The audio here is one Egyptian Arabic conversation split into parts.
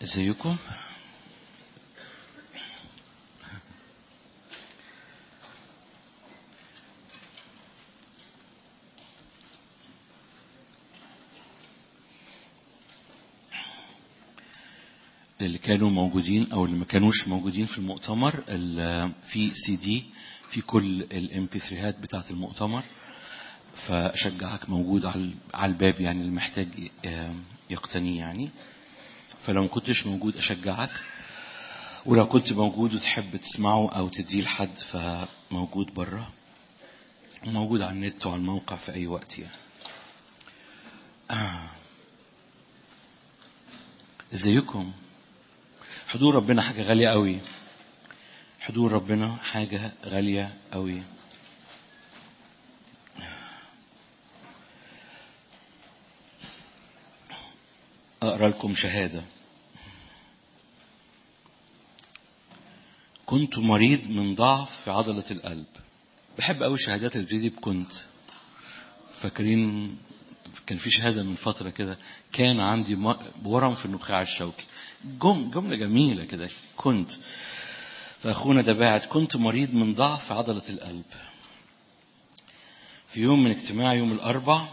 ازيكم اللي كانوا موجودين او اللي ما كانوش موجودين في المؤتمر ال- في سي دي في كل الام بي 3 بتاعت المؤتمر فاشجعك موجود على على الباب يعني اللي محتاج ي- يقتنيه يعني فلو ما كنتش موجود اشجعك ولو كنت موجود وتحب تسمعه او تديه لحد فموجود بره وموجود على النت وعلى الموقع في اي وقت يعني آه. ازيكم حضور ربنا حاجة غالية قوي حضور ربنا حاجة غالية قوي أقرأ لكم شهادة كنت مريض من ضعف في عضلة القلب بحب قوي الشهادات اللي بتبتدي بكنت فاكرين كان في شهادة من فترة كده كان عندي م- ورم في النخاع الشوكي جم جملة جميلة كده كنت فأخونا ده باعت كنت مريض من ضعف في عضلة القلب في يوم من اجتماع يوم الأربع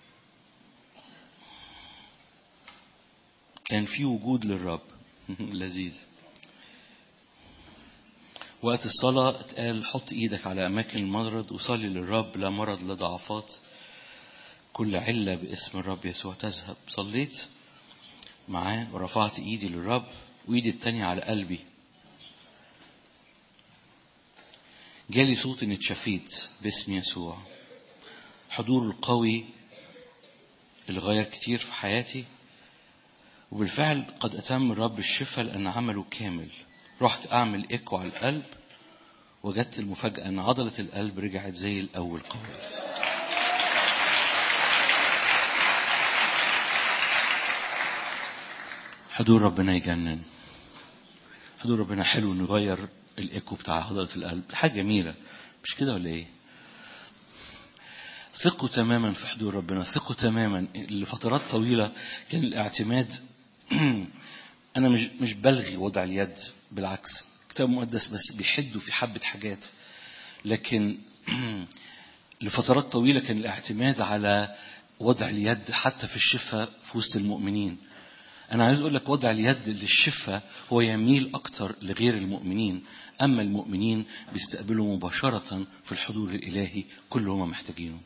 كان في وجود للرب لذيذ وقت الصلاة اتقال حط ايدك على أماكن المرض وصلي للرب لا مرض لا ضعفات كل علة باسم الرب يسوع تذهب صليت معاه ورفعت ايدي للرب وايدي التانية على قلبي جالي صوت اني اتشفيت باسم يسوع حضور القوي اللي غير كتير في حياتي وبالفعل قد أتم الرب الشفاء لأن عمله كامل رحت أعمل إيكو على القلب وجدت المفاجأة أن عضلة القلب رجعت زي الأول قوي حضور ربنا يجنن حضور ربنا حلو انه يغير الايكو بتاع عضلة القلب حاجة جميلة مش كده ولا ايه ثقوا تماما في حضور ربنا ثقوا تماما لفترات طويلة كان الاعتماد انا مش مش بلغي وضع اليد بالعكس كتاب مقدس بس بيحدوا في حبة حاجات لكن لفترات طويلة كان الاعتماد على وضع اليد حتى في الشفاء في وسط المؤمنين أنا عايز أقول لك وضع اليد للشفاء هو يميل أكتر لغير المؤمنين أما المؤمنين بيستقبلوا مباشرة في الحضور الإلهي كل اللي هم محتاجينه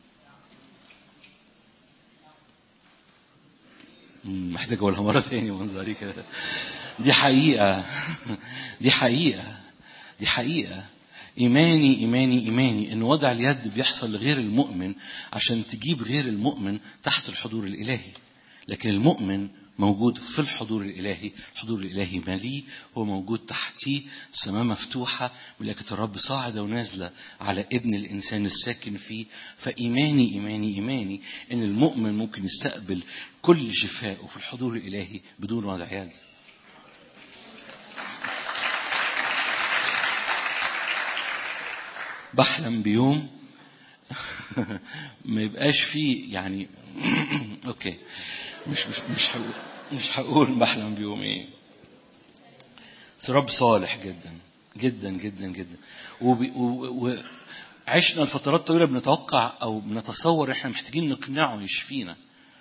مم، محتاج أقولها مرة تاني منظري كده دي حقيقة دي حقيقة دي حقيقة إيماني إيماني إيماني إن وضع اليد بيحصل لغير المؤمن عشان تجيب غير المؤمن تحت الحضور الإلهي لكن المؤمن موجود في الحضور الإلهي الحضور الإلهي ماليه هو موجود تحتيه السماء مفتوحة ملائكة الرب صاعدة ونازلة على ابن الإنسان الساكن فيه فإيماني إيماني إيماني إن المؤمن ممكن يستقبل كل شفائه في الحضور الإلهي بدون وضع يد بحلم بيوم ما يبقاش فيه يعني اوكي مش مش مش هقول مش هقول بحلم بيوم ايه بس رب صالح جدا جدا جدا جدا وبي- و- و- وعشنا لفترات طويله بنتوقع او بنتصور احنا محتاجين نقنعه يشفينا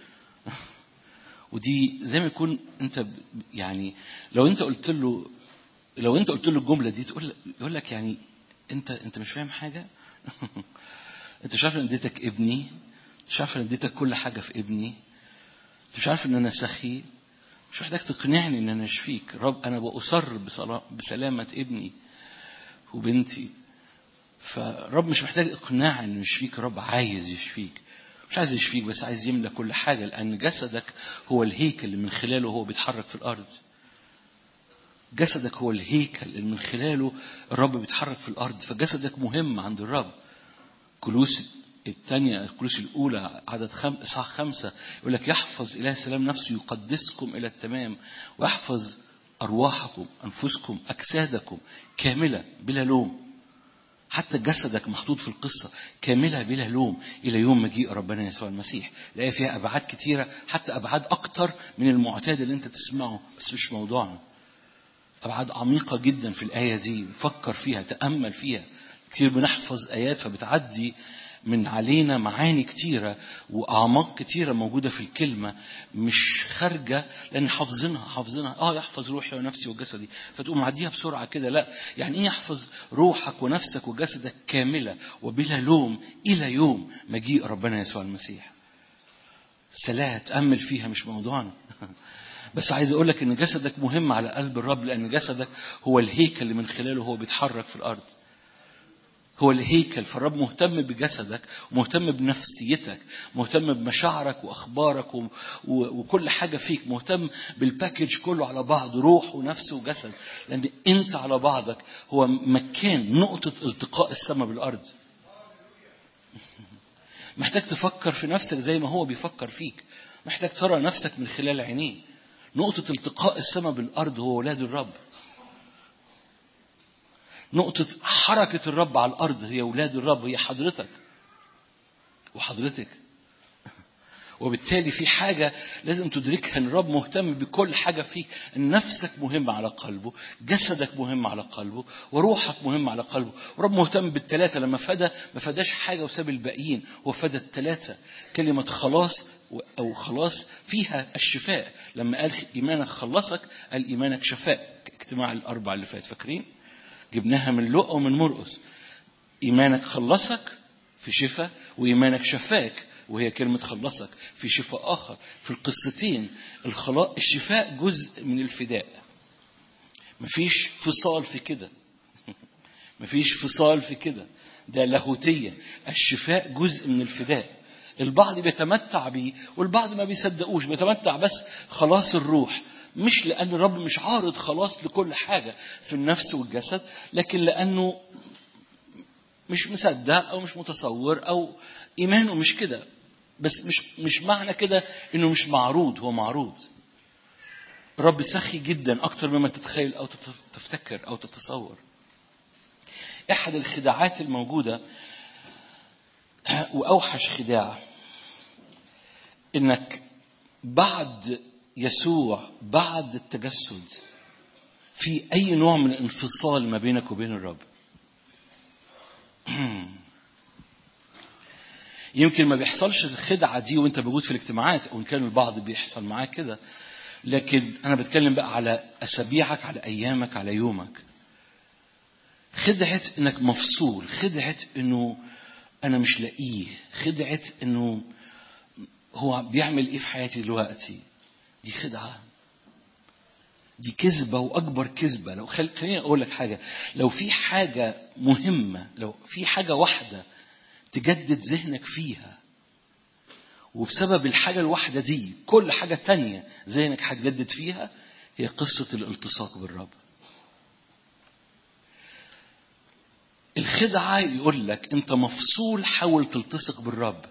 ودي زي ما يكون انت ب- يعني لو انت قلت له لو انت قلت له الجمله دي تقول يقول لك يعني انت انت مش فاهم حاجه انت مش عارف ان اديتك ابني مش عارف ان اديتك كل حاجه في ابني انت مش عارف ان انا سخي مش محتاج تقنعني ان انا اشفيك رب انا باصر بصلا- بسلامه ابني وبنتي فرب مش محتاج اقناع انه يشفيك رب عايز يشفيك مش عايز يشفيك بس عايز يملى كل حاجه لان جسدك هو الهيكل اللي من خلاله هو بيتحرك في الارض جسدك هو الهيكل اللي من خلاله الرب بيتحرك في الارض فجسدك مهم عند الرب كلوس الثانية كلوس الأولى عدد خم... إصحاح خمسة يقول لك يحفظ إله السلام نفسه يقدسكم إلى التمام ويحفظ أرواحكم أنفسكم أجسادكم كاملة بلا لوم حتى جسدك محطوط في القصة كاملة بلا لوم إلى يوم مجيء ربنا يسوع المسيح الآية فيها أبعاد كتيرة حتى أبعاد أكتر من المعتاد اللي أنت تسمعه بس مش موضوعنا أبعاد عميقة جدا في الآية دي فكر فيها تأمل فيها كتير بنحفظ آيات فبتعدي من علينا معاني كتيرة وأعماق كتيرة موجودة في الكلمة مش خارجة لأن حافظينها حافظينها آه يحفظ روحي ونفسي وجسدي فتقوم معديها بسرعة كده لا يعني إيه يحفظ روحك ونفسك وجسدك كاملة وبلا لوم إلى يوم مجيء ربنا يسوع المسيح سلاة تأمل فيها مش موضوعنا بس عايز اقول لك ان جسدك مهم على قلب الرب لان جسدك هو الهيكل اللي من خلاله هو بيتحرك في الارض هو الهيكل فالرب مهتم بجسدك ومهتم بنفسيتك مهتم بمشاعرك واخبارك و... و... وكل حاجه فيك مهتم بالباكج كله على بعض روح ونفس وجسد لان انت على بعضك هو مكان نقطه التقاء السماء بالارض محتاج تفكر في نفسك زي ما هو بيفكر فيك محتاج ترى نفسك من خلال عينيه نقطة التقاء السماء بالأرض هو ولاد الرب نقطة حركة الرب على الأرض هي ولاد الرب هي حضرتك وحضرتك وبالتالي في حاجة لازم تدركها ان الرب مهتم بكل حاجة فيك ان نفسك مهمة على قلبه جسدك مهم على قلبه وروحك مهم على قلبه ورب مهتم بالثلاثة لما فدى ما فداش حاجة وساب الباقيين هو فدى الثلاثة كلمة خلاص أو خلاص فيها الشفاء لما قال إيمانك خلصك قال إيمانك شفاء اجتماع الأربع اللي فات فاكرين جبناها من لقا ومن مرقس إيمانك خلصك في شفاء وإيمانك شفاك وهي كلمة خلصك في شفاء آخر في القصتين الخلاص الشفاء جزء من الفداء مفيش فصال في كده مفيش فصال في كده ده لاهوتية الشفاء جزء من الفداء البعض بيتمتع بيه والبعض ما بيصدقوش بيتمتع بس خلاص الروح مش لأن الرب مش عارض خلاص لكل حاجة في النفس والجسد لكن لأنه مش مصدق أو مش متصور أو إيمانه مش كده بس مش مش معنى كده إنه مش معروض هو معروض الرب سخي جدا أكتر مما تتخيل أو تفتكر أو تتصور أحد الخداعات الموجودة وأوحش خداع إنك بعد يسوع بعد التجسد في أي نوع من الانفصال ما بينك وبين الرب يمكن ما بيحصلش الخدعة دي وانت موجود في الاجتماعات وان كان البعض بيحصل معاه كده لكن انا بتكلم بقى على اسابيعك على ايامك على يومك خدعة انك مفصول خدعة انه انا مش لاقيه خدعة انه هو بيعمل ايه في حياتي دلوقتي دي خدعة دي كذبة وأكبر كذبة لو خل... خليني أقول لك حاجة لو في حاجة مهمة لو في حاجة واحدة تجدد ذهنك فيها وبسبب الحاجة الواحدة دي كل حاجة تانية ذهنك هتجدد فيها هي قصة الالتصاق بالرب الخدعة يقول لك أنت مفصول حاول تلتصق بالرب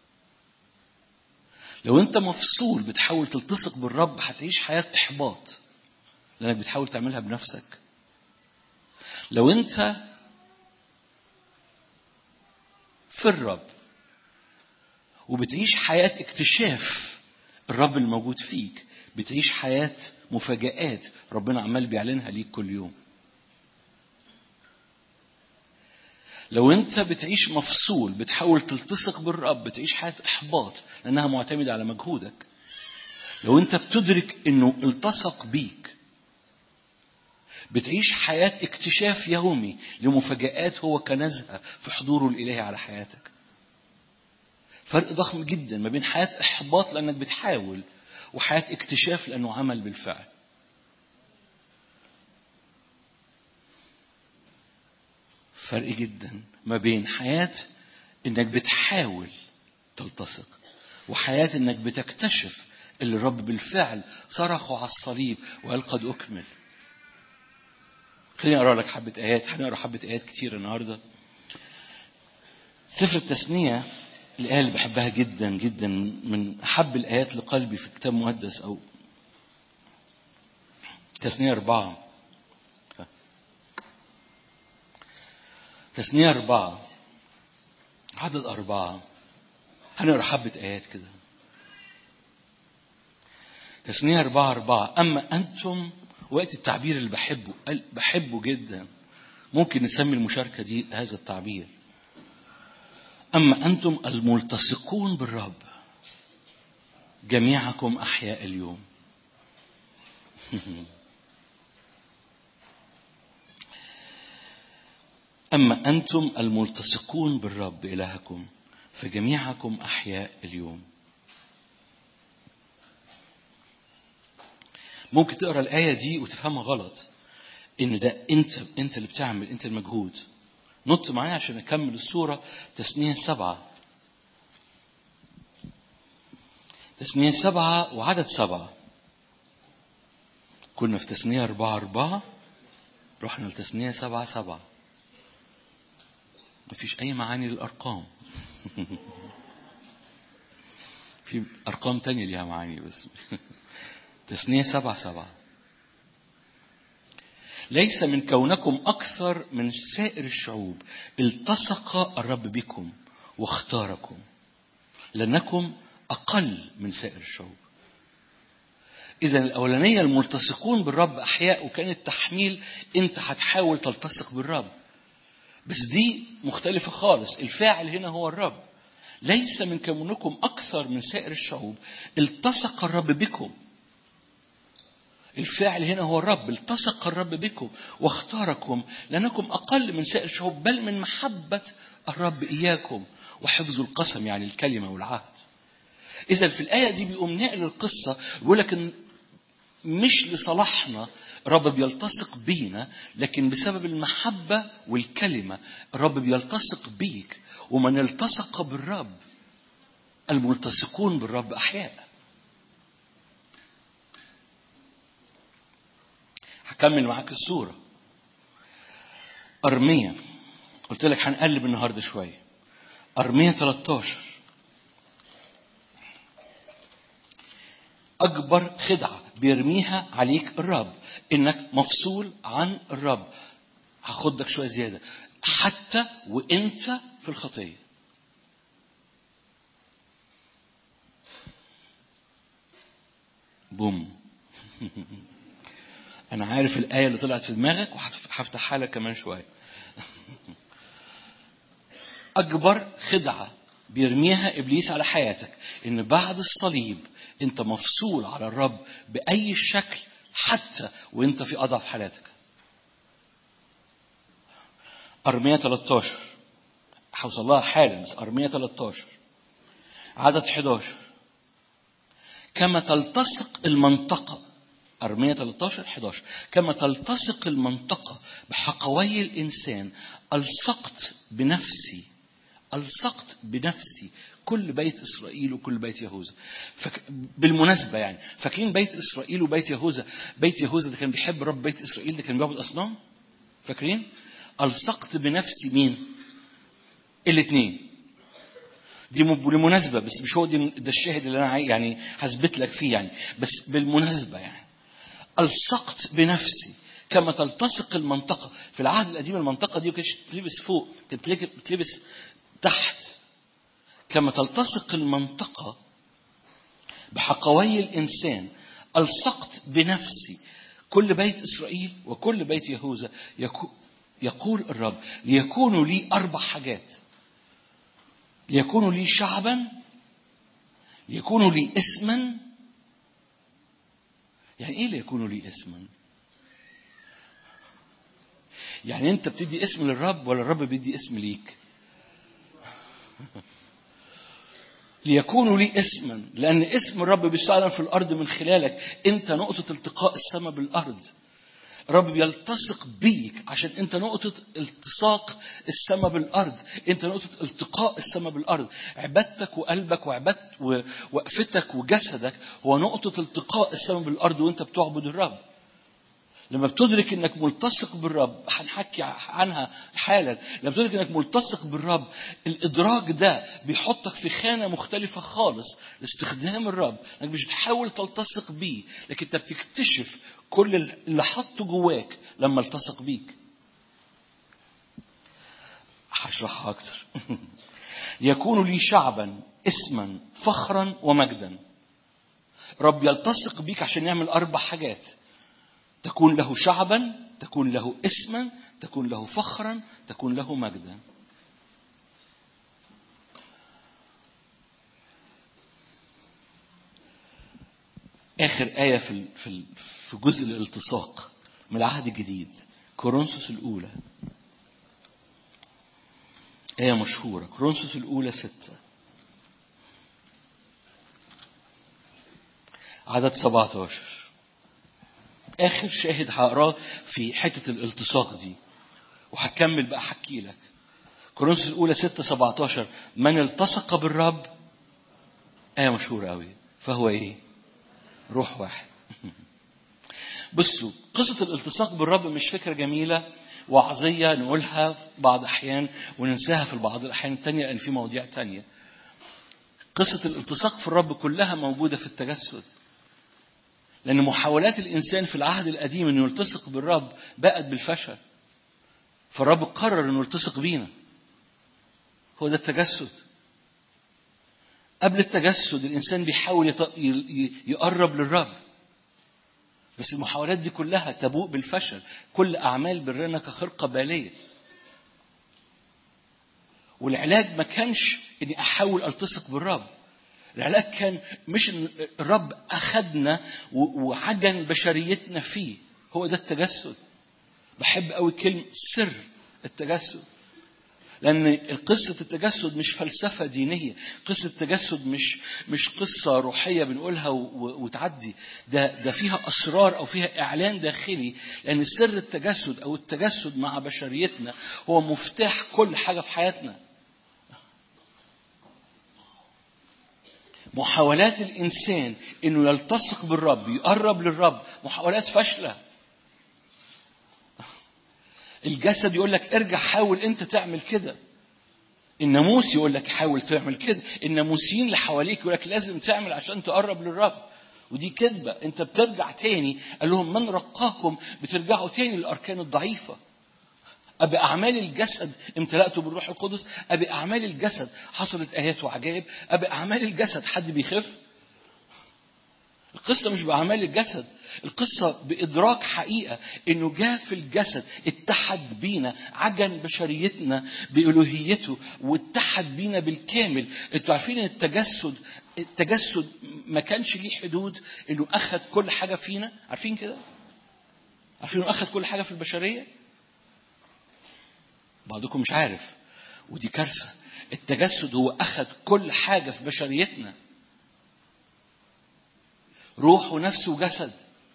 لو أنت مفصول بتحاول تلتصق بالرب هتعيش حياة إحباط لأنك بتحاول تعملها بنفسك لو أنت في الرب وبتعيش حياة اكتشاف الرب الموجود فيك بتعيش حياة مفاجآت ربنا عمال بيعلنها ليك كل يوم لو انت بتعيش مفصول بتحاول تلتصق بالرب بتعيش حياة احباط لانها معتمدة على مجهودك لو انت بتدرك انه التصق بيك بتعيش حياة اكتشاف يومي لمفاجآت هو كنزها في حضوره الإلهي على حياتك فرق ضخم جدا ما بين حياة إحباط لأنك بتحاول وحياة اكتشاف لأنه عمل بالفعل فرق جدا ما بين حياة إنك بتحاول تلتصق وحياة إنك بتكتشف اللي الرب بالفعل صرخوا على الصليب وقال قد أكمل خليني أقرأ لك حبة آيات هنقرأ حبة آيات كتير النهاردة سفر التثنية الآية اللي بحبها جدا جدا من أحب الآيات لقلبي في الكتاب المقدس أو تثنية أربعة تثنية أربعة عدد أربعة هنقرا حبة آيات كده تثنية أربعة أربعة أما أنتم وقت التعبير اللي بحبه قال بحبه جدا ممكن نسمي المشاركة دي هذا التعبير أما أنتم الملتصقون بالرب جميعكم أحياء اليوم أما أنتم الملتصقون بالرب إلهكم فجميعكم أحياء اليوم ممكن تقرا الآية دي وتفهمها غلط إن ده أنت أنت اللي بتعمل أنت المجهود نط معايا عشان أكمل الصورة تثنية سبعة تثنية سبعة وعدد سبعة كنا في تثنية أربعة أربعة رحنا لتثنية سبعة سبعة مفيش أي معاني للأرقام في أرقام تانية ليها معاني بس تثنية سبعة سبعة ليس من كونكم أكثر من سائر الشعوب التصق الرب بكم واختاركم لأنكم أقل من سائر الشعوب إذا الأولانية الملتصقون بالرب أحياء وكان التحميل أنت هتحاول تلتصق بالرب بس دي مختلفة خالص الفاعل هنا هو الرب ليس من كونكم أكثر من سائر الشعوب التصق الرب بكم الفاعل هنا هو الرب التصق الرب بكم واختاركم لأنكم أقل من سائر الشعوب بل من محبة الرب إياكم وحفظ القسم يعني الكلمة والعهد إذا في الآية دي بيقوم نقل القصة بيقول لك إن مش لصلاحنا الرب بيلتصق بينا لكن بسبب المحبة والكلمة الرب بيلتصق بيك ومن التصق بالرب الملتصقون بالرب أحياء هكمل معاك الصورة أرمية قلت لك هنقلب النهاردة شوية أرمية 13 أكبر خدعة بيرميها عليك الرب إنك مفصول عن الرب هاخدك شوية زيادة حتى وإنت في الخطية بوم أنا عارف الآية اللي طلعت في دماغك وهفتحها لك كمان شوية أكبر خدعة بيرميها إبليس على حياتك إن بعد الصليب أنت مفصول على الرب بأي شكل حتى وأنت في أضعف حالاتك أرمية 13 هوصل لها حالا بس أرمية 13 عدد 11 كما تلتصق المنطقة أرمية 13 11 كما تلتصق المنطقة بحقوي الإنسان ألصقت بنفسي ألصقت بنفسي كل بيت إسرائيل وكل بيت يهوذا فك... بالمناسبة يعني فاكرين بيت إسرائيل وبيت يهوذا بيت يهوذا ده كان بيحب رب بيت إسرائيل ده كان بيعبد أصنام فاكرين ألصقت بنفسي مين الاثنين دي بالمناسبة بس مش هو دي ده الشاهد اللي أنا يعني هثبت لك فيه يعني بس بالمناسبة يعني ألصقت بنفسي كما تلتصق المنطقة في العهد القديم المنطقة دي ما كانتش بتلبس فوق كانت بتلبس تحت كما تلتصق المنطقة بحقوي الإنسان ألصقت بنفسي كل بيت إسرائيل وكل بيت يهوذا يقول الرب ليكونوا لي أربع حاجات ليكونوا لي شعبا ليكونوا لي اسما يعني ايه ليكونوا لي اسما يعني انت بتدي اسم للرب ولا الرب بيدي اسم ليك ليكونوا لي اسما لان اسم الرب بيستعلن في الارض من خلالك انت نقطه التقاء السماء بالارض الرب بيلتصق بيك عشان انت نقطة التصاق السماء بالأرض انت نقطة التقاء السماء بالأرض عبادتك وقلبك وعبادت ووقفتك وجسدك هو نقطة التقاء السماء بالأرض وانت بتعبد الرب لما بتدرك انك ملتصق بالرب هنحكي عنها حالا لما بتدرك انك ملتصق بالرب الادراك ده بيحطك في خانه مختلفه خالص لاستخدام الرب انك مش بتحاول تلتصق بيه لكن انت بتكتشف كل اللي حطه جواك لما التصق بيك هشرحها أكتر يكون لي شعبا اسما فخرا ومجدا رب يلتصق بيك عشان يعمل أربع حاجات تكون له شعبا تكون له اسما تكون له فخرا تكون له مجدا آخر آية في في في جزء الالتصاق من العهد الجديد كورنثوس الأولى آية مشهورة كورنثوس الأولى ستة عدد 17 آخر شاهد هقراه في حتة الالتصاق دي وهكمل بقى أحكي لك كورنثوس الأولى 6 17 من التصق بالرب آية مشهورة أوي فهو إيه؟ روح واحد بصوا قصة الالتصاق بالرب مش فكرة جميلة وعظية نقولها في بعض الأحيان وننساها في بعض الأحيان التانية لأن في مواضيع تانية قصة الالتصاق في الرب كلها موجودة في التجسد لأن محاولات الإنسان في العهد القديم أنه يلتصق بالرب بقت بالفشل فالرب قرر أنه يلتصق بينا هو ده التجسد قبل التجسد الإنسان بيحاول يقرب للرب بس المحاولات دي كلها تبوء بالفشل كل أعمال برنا كخرقة بالية والعلاج ما كانش إني أحاول ألتصق بالرب العلاج كان مش إن الرب أخدنا وعجن بشريتنا فيه هو ده التجسد بحب قوي كلمة سر التجسد لأن قصة التجسد مش فلسفة دينية، قصة التجسد مش مش قصة روحية بنقولها وتعدي، ده ده فيها أسرار أو فيها إعلان داخلي، لأن سر التجسد أو التجسد مع بشريتنا هو مفتاح كل حاجة في حياتنا. محاولات الإنسان إنه يلتصق بالرب، يقرب للرب، محاولات فاشلة. الجسد يقول لك ارجع حاول انت تعمل كده الناموس يقول لك حاول تعمل كده الناموسيين اللي حواليك يقول لك لازم تعمل عشان تقرب للرب ودي كذبة انت بترجع تاني قال لهم من رقاكم بترجعوا تاني للأركان الضعيفة أبي أعمال الجسد امتلأته بالروح القدس أبي أعمال الجسد حصلت آيات وعجائب أبي أعمال الجسد حد بيخف القصة مش بأعمال الجسد القصة بإدراك حقيقة إنه جاء في الجسد اتحد بينا عجن بشريتنا بإلوهيته واتحد بينا بالكامل انتوا عارفين ان التجسد التجسد ما كانش ليه حدود انه اخذ كل حاجة فينا عارفين كده عارفين انه اخذ كل حاجة في البشرية بعضكم مش عارف ودي كارثة التجسد هو اخذ كل حاجة في بشريتنا روح ونفس وجسد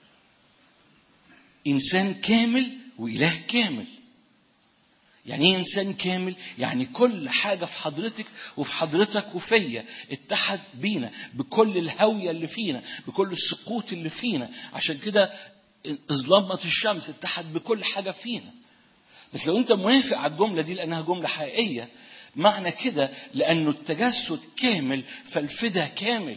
إنسان كامل وإله كامل يعني ايه انسان كامل يعني كل حاجه في حضرتك وفي حضرتك وفيا اتحد بينا بكل الهويه اللي فينا بكل السقوط اللي فينا عشان كده ظلمه الشمس اتحد بكل حاجه فينا بس لو انت موافق على الجمله دي لانها جمله حقيقيه معنى كده لانه التجسد كامل فالفدا كامل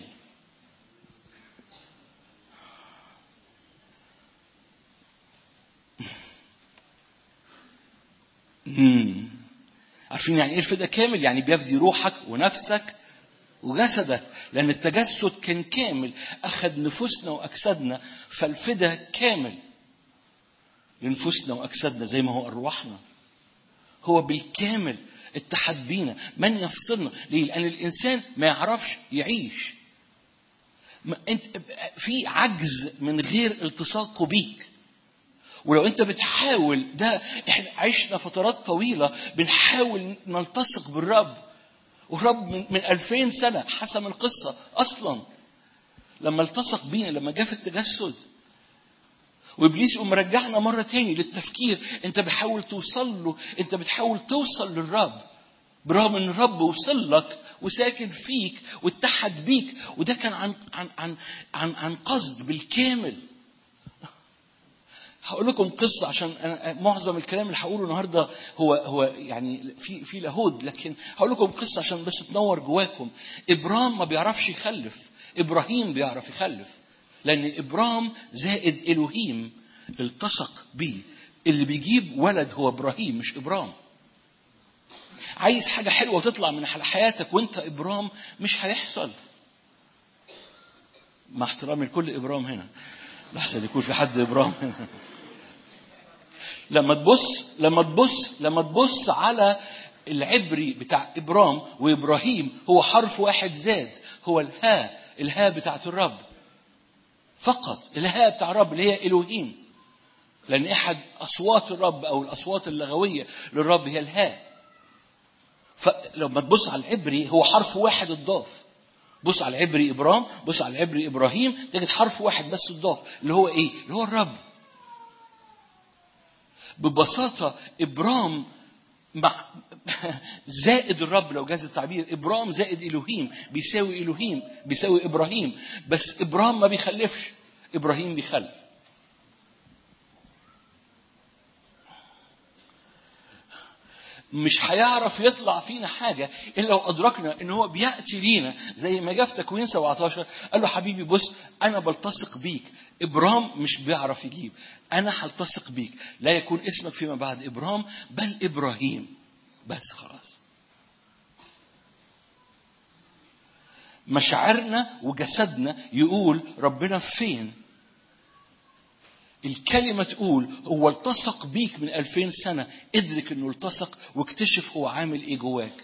مم. عارفين يعني ايه الفدا كامل؟ يعني بيفدي روحك ونفسك وجسدك لأن التجسد كان كامل أخذ نفوسنا وأجسادنا فالفدا كامل لنفوسنا وأجسادنا زي ما هو أرواحنا هو بالكامل اتحد بينا من يفصلنا ليه؟ لأن الإنسان ما يعرفش يعيش ما انت في عجز من غير التصاقه بيك ولو انت بتحاول ده احنا عشنا فترات طويلة بنحاول نلتصق بالرب والرب من, من 2000 سنة حسم القصة أصلا لما التصق بينا لما جاء في التجسد وابليس يقوم مرجعنا مره تاني للتفكير انت بتحاول توصل له انت بتحاول توصل للرب برغم ان الرب وصل لك وساكن فيك واتحد بيك وده كان عن عن عن عن, عن قصد بالكامل هقول لكم قصة عشان أنا معظم الكلام اللي هقوله النهاردة هو هو يعني في في لاهود لكن هقول لكم قصة عشان بس تنور جواكم إبرام ما بيعرفش يخلف إبراهيم بيعرف يخلف لأن إبرام زائد إلهيم التصق بيه اللي بيجيب ولد هو إبراهيم مش إبرام عايز حاجة حلوة تطلع من حياتك وانت إبرام مش هيحصل مع احترامي لكل إبرام هنا لحسن يكون في حد إبرام هنا لما تبص لما تبص لما تبص على العبري بتاع إبرام وإبراهيم هو حرف واحد زاد هو الهاء الهاء بتاعت الرب فقط الهاء بتاع الرب اللي هي إلوهيم لأن أحد أصوات الرب أو الأصوات اللغوية للرب هي الهاء فلما تبص على العبري هو حرف واحد اتضاف بص على العبري إبرام بص على العبري إبراهيم تجد حرف واحد بس اتضاف اللي هو إيه؟ اللي هو الرب ببساطة إبرام مع زائد الرب لو جاز التعبير ابرام زائد الوهيم بيساوي الوهيم بيساوي ابراهيم بس ابرام ما بيخلفش ابراهيم بيخلف مش هيعرف يطلع فينا حاجه الا لو ادركنا ان هو بياتي لينا زي ما جه في تكوين 17 قال له حبيبي بص انا بلتصق بيك ابرام مش بيعرف يجيب انا هلتصق بيك لا يكون اسمك فيما بعد ابرام بل ابراهيم بس خلاص مشاعرنا وجسدنا يقول ربنا فين الكلمة تقول هو التصق بيك من ألفين سنة ادرك انه التصق واكتشف هو عامل ايه جواك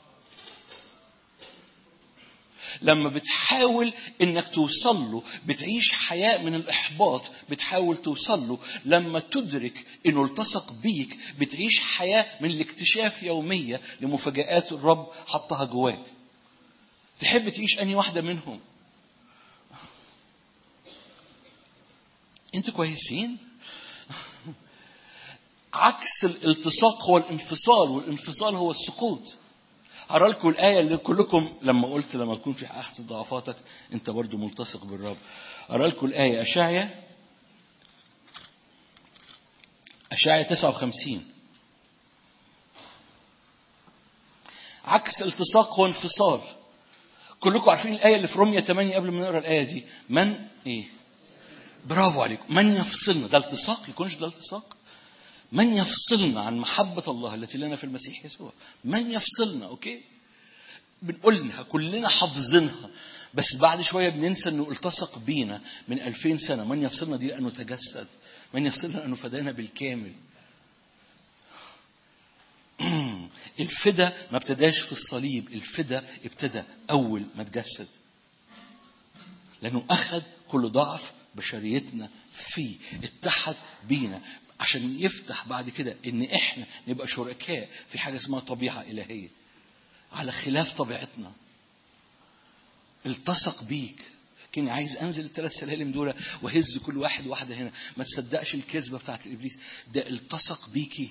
لما بتحاول انك توصل له بتعيش حياة من الاحباط بتحاول توصل له لما تدرك انه التصق بيك بتعيش حياة من الاكتشاف يومية لمفاجآت الرب حطها جواك تحب تعيش انهي واحدة منهم انتوا كويسين عكس الالتصاق هو الانفصال والانفصال هو السقوط هقرا لكم الآية اللي كلكم لما قلت لما تكون في أحد ضعفاتك أنت برضو ملتصق بالرب أقرا لكم الآية أشعيا أشعيا 59 عكس التصاق هو انفصال كلكم عارفين الآية اللي في رومية 8 قبل ما نقرا الآية دي من إيه برافو عليكم من يفصلنا ده التصاق يكونش ده التصاق من يفصلنا عن محبة الله التي لنا في المسيح يسوع من يفصلنا أوكي بنقولها كلنا حافظينها بس بعد شوية بننسى أنه التصق بينا من ألفين سنة من يفصلنا دي لأنه تجسد من يفصلنا أنه فدانا بالكامل الفدا ما ابتداش في الصليب الفدا ابتدى أول ما تجسد لأنه أخذ كل ضعف بشريتنا فيه اتحد بينا عشان يفتح بعد كده ان احنا نبقى شركاء في حاجه اسمها طبيعه الهيه على خلاف طبيعتنا التصق بيك كني عايز انزل الثلاث سلالم دول واهز كل واحد واحده هنا ما تصدقش الكذبه بتاعت ابليس ده التصق بيكي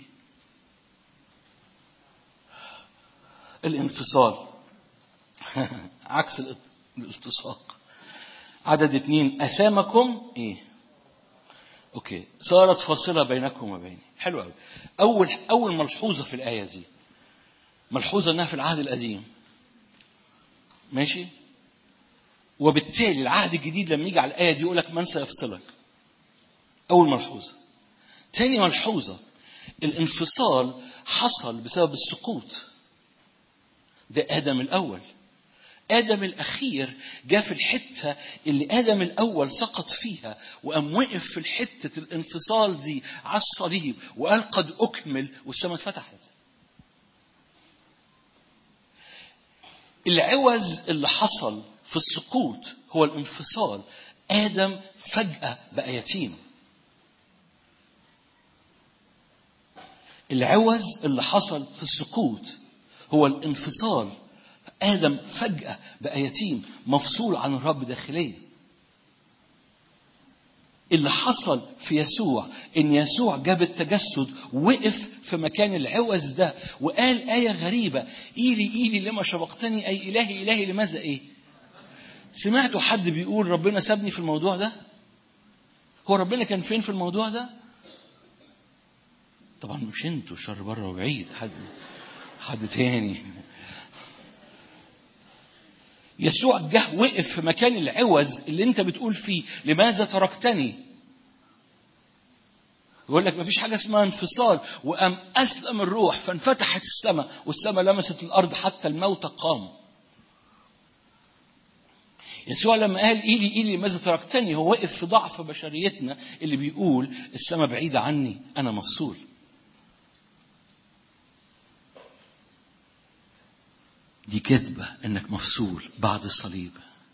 الانفصال عكس الالتصاق عدد اتنين اثامكم ايه اوكي صارت فاصله بينكم وبيني حلو قوي اول اول ملحوظه في الايه دي ملحوظه انها في العهد القديم ماشي وبالتالي العهد الجديد لما يجي على الايه دي يقول لك من سيفصلك اول ملحوظه تاني ملحوظه الانفصال حصل بسبب السقوط ده ادم الاول آدم الأخير جاء في الحتة اللي آدم الأول سقط فيها وقام وقف في الحتة الانفصال دي على الصليب وقال قد أكمل والسماء اتفتحت. العوز اللي حصل في السقوط هو الانفصال آدم فجأة بقى يتيم. العوز اللي حصل في السقوط هو الانفصال آدم فجأة بقى يتيم مفصول عن الرب داخليا اللي حصل في يسوع ان يسوع جاب التجسد وقف في مكان العوز ده وقال آية غريبة إيلي إيلي لما شبقتني أي إلهي إلهي لماذا إيه سمعتوا حد بيقول ربنا سابني في الموضوع ده هو ربنا كان فين في الموضوع ده طبعا مش انتوا شر بره وبعيد حد حد تاني يسوع جه وقف في مكان العوز اللي انت بتقول فيه لماذا تركتني يقول لك مفيش حاجة اسمها انفصال وقام أسلم الروح فانفتحت السماء والسماء لمست الأرض حتى الموتى قاموا يسوع لما قال إيلي إيلي ماذا تركتني هو واقف في ضعف بشريتنا اللي بيقول السماء بعيدة عني أنا مفصول دي كذبة إنك مفصول بعد الصليب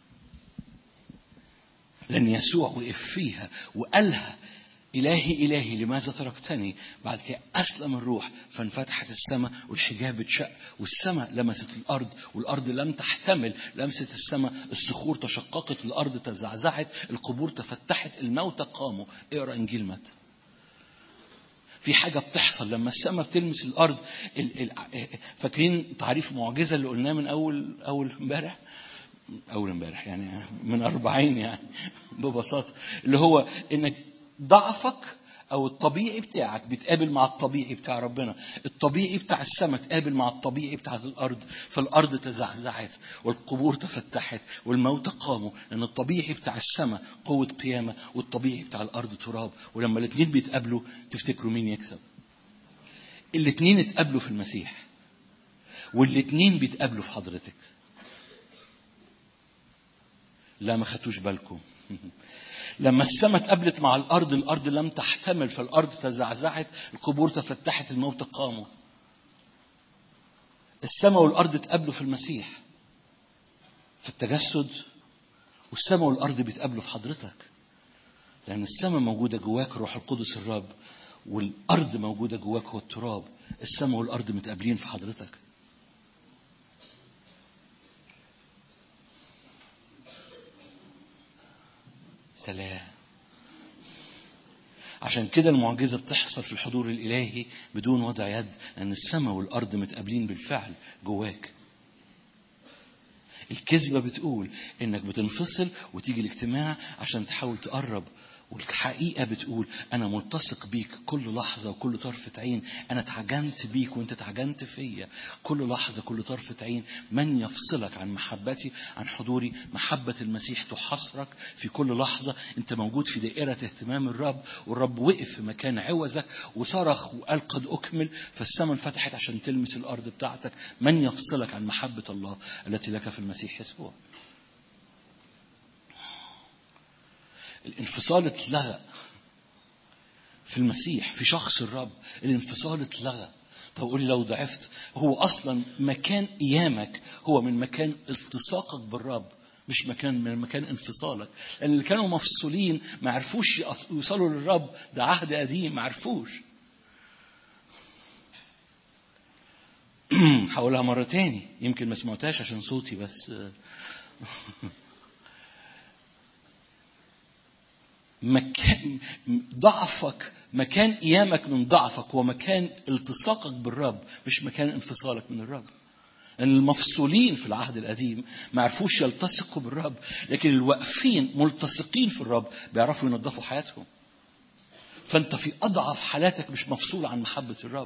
لأن يسوع وقف فيها وقالها إلهي إلهي لماذا تركتني بعد كده أسلم الروح فانفتحت السماء والحجاب اتشق والسماء لمست الأرض والأرض لم تحتمل لمست السماء الصخور تشققت الأرض تزعزعت القبور تفتحت الموتى قاموا اقرأ إنجيل متى في حاجة بتحصل لما السماء بتلمس الأرض ال- ال- فاكرين تعريف معجزة اللي قلناه من أول أول امبارح أول امبارح يعني من أربعين يعني ببساطة اللي هو إنك ضعفك أو الطبيعي بتاعك بيتقابل مع الطبيعي بتاع ربنا الطبيعي بتاع السماء تقابل مع الطبيعي بتاع الأرض فالأرض تزعزعت والقبور تفتحت والموتى قاموا لأن الطبيعي بتاع السماء قوة قيامة والطبيعي بتاع الأرض تراب ولما الاثنين بيتقابلوا تفتكروا مين يكسب الاثنين اتقابلوا في المسيح والاثنين بيتقابلوا في حضرتك لا ما خدتوش بالكم لما السماء اتقابلت مع الارض الارض لم تحتمل فالارض تزعزعت القبور تفتحت الموتى قاموا السماء والارض اتقابلوا في المسيح في التجسد والسماء والارض بيتقابلوا في حضرتك لان السماء موجوده جواك روح القدس الرب والارض موجوده جواك هو التراب السماء والارض متقابلين في حضرتك سلام عشان كده المعجزة بتحصل في الحضور الإلهي بدون وضع يد لأن السماء والأرض متقابلين بالفعل جواك الكذبة بتقول إنك بتنفصل وتيجي الاجتماع عشان تحاول تقرب والحقيقة بتقول أنا ملتصق بيك كل لحظة وكل طرفة عين أنا اتعجنت بيك وأنت اتعجنت فيا كل لحظة كل طرفة عين من يفصلك عن محبتي عن حضوري محبة المسيح تحصرك في كل لحظة أنت موجود في دائرة اهتمام الرب والرب وقف في مكان عوزك وصرخ وقال قد أكمل فالسماء انفتحت عشان تلمس الأرض بتاعتك من يفصلك عن محبة الله التي لك في المسيح يسوع الانفصال اتلغى في المسيح في شخص الرب الانفصال اتلغى طب قولي لو ضعفت هو اصلا مكان قيامك هو من مكان التصاقك بالرب مش مكان من مكان انفصالك لان اللي كانوا مفصولين ما عرفوش يوصلوا للرب ده عهد قديم ما عرفوش هقولها مرة تاني يمكن ما سمعتهاش عشان صوتي بس مكان ضعفك مكان قيامك من ضعفك ومكان التصاقك بالرب مش مكان انفصالك من الرب لأن المفصولين في العهد القديم ما عرفوش يلتصقوا بالرب لكن الواقفين ملتصقين في الرب بيعرفوا ينظفوا حياتهم فأنت في أضعف حالاتك مش مفصول عن محبة الرب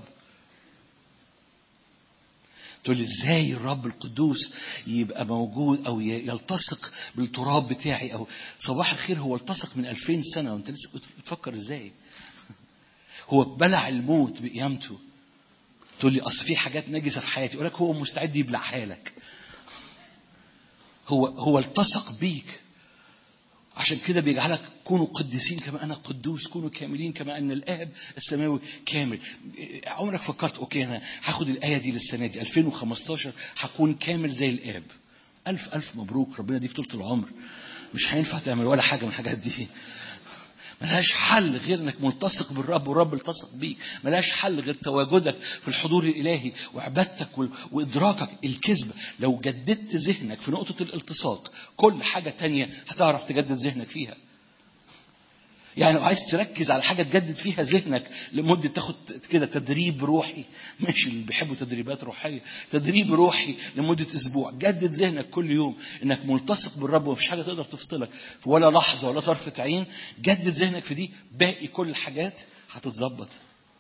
تقول لي ازاي الرب القدوس يبقى موجود او يلتصق بالتراب بتاعي او صباح الخير هو التصق من 2000 سنه وانت لسه بتفكر ازاي هو بلع الموت بقيامته تقول لي اصل في حاجات نجسه في حياتي اقول لك هو مستعد يبلعها لك هو هو التصق بيك عشان كده بيجعلك كونوا قديسين كما انا قدوس كونوا كاملين كما ان الاب السماوي كامل عمرك فكرت اوكي انا هاخد الايه دي للسنه دي 2015 هكون كامل زي الاب الف الف مبروك ربنا يديك طول العمر مش هينفع تعمل ولا حاجه من الحاجات دي ملهاش حل غير انك ملتصق بالرب والرب التصق بيك ملهاش حل غير تواجدك في الحضور الالهي وعبادتك وادراكك الكذبه لو جددت ذهنك في نقطه الالتصاق كل حاجه تانية هتعرف تجدد ذهنك فيها يعني لو عايز تركز على حاجه تجدد فيها ذهنك لمده تاخد كده تدريب روحي ماشي اللي بيحبوا تدريبات روحيه تدريب روحي لمده اسبوع جدد ذهنك كل يوم انك ملتصق بالرب ومفيش حاجه تقدر تفصلك في ولا لحظه ولا طرفه عين جدد ذهنك في دي باقي كل الحاجات هتتظبط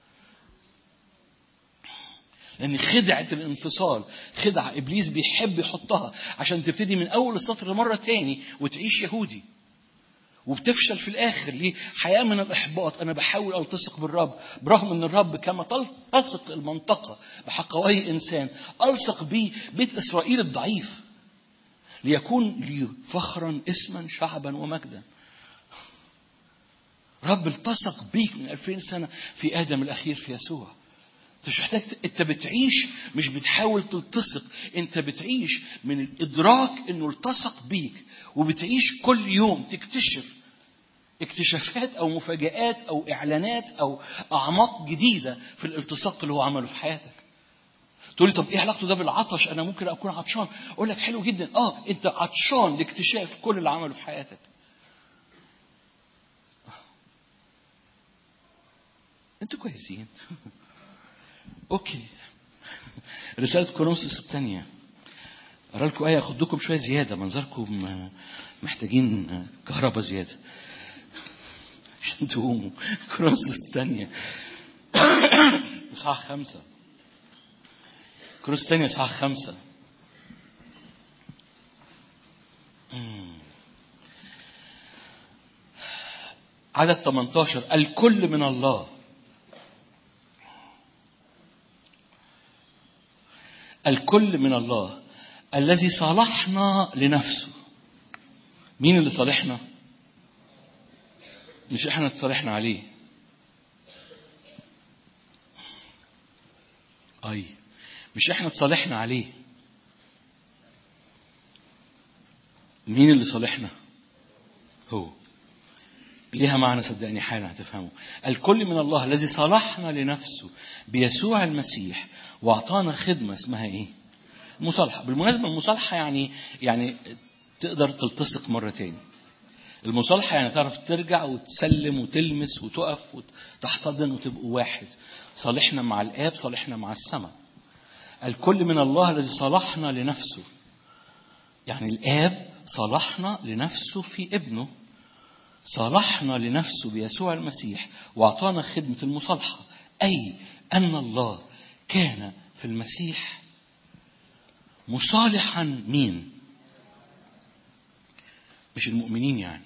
لأن خدعة الانفصال خدعة إبليس بيحب يحطها عشان تبتدي من أول السطر مرة تاني وتعيش يهودي وبتفشل في الاخر ليه حياه من الاحباط انا بحاول التصق بالرب برغم ان الرب كما تلتصق المنطقه بحقوي انسان الصق به بيت اسرائيل الضعيف ليكون لي فخرا اسما شعبا ومجدا رب التصق بيك من 2000 سنه في ادم الاخير في يسوع انت مش محتاج انت بتعيش مش بتحاول تلتصق انت بتعيش من الادراك انه التصق بيك وبتعيش كل يوم تكتشف اكتشافات او مفاجآت او اعلانات او اعماق جديده في الالتصاق اللي هو عمله في حياتك. تقول لي طب ايه علاقته ده بالعطش؟ انا ممكن اكون عطشان. اقول لك حلو جدا اه انت عطشان لاكتشاف كل اللي عمله في حياتك. انتوا كويسين. اوكي. رسالة كورنثوس الثانية. أقرأ لكم آية أخد لكم شوية زيادة منظركم محتاجين كهرباء زيادة. عشان تقوموا كورنثوس الثانية إصحاح خمسة كورنثوس الثانية إصحاح خمسة عدد 18 الكل من الله الكل من الله الذي صالحنا لنفسه مين اللي صالحنا؟ مش احنا اتصالحنا عليه اي مش احنا اتصالحنا عليه مين اللي صالحنا هو ليها معنى صدقني حالا هتفهموا الكل من الله الذي صالحنا لنفسه بيسوع المسيح واعطانا خدمه اسمها ايه المصالحه بالمناسبه المصالحه يعني يعني تقدر تلتصق مره تاني المصالحة يعني تعرف ترجع وتسلم وتلمس وتقف وتحتضن وتبقوا واحد صالحنا مع الآب صالحنا مع السماء الكل من الله الذي صالحنا لنفسه يعني الآب صالحنا لنفسه في ابنه صالحنا لنفسه بيسوع المسيح وأعطانا خدمة المصالحة أي أن الله كان في المسيح مصالحا مين مش المؤمنين يعني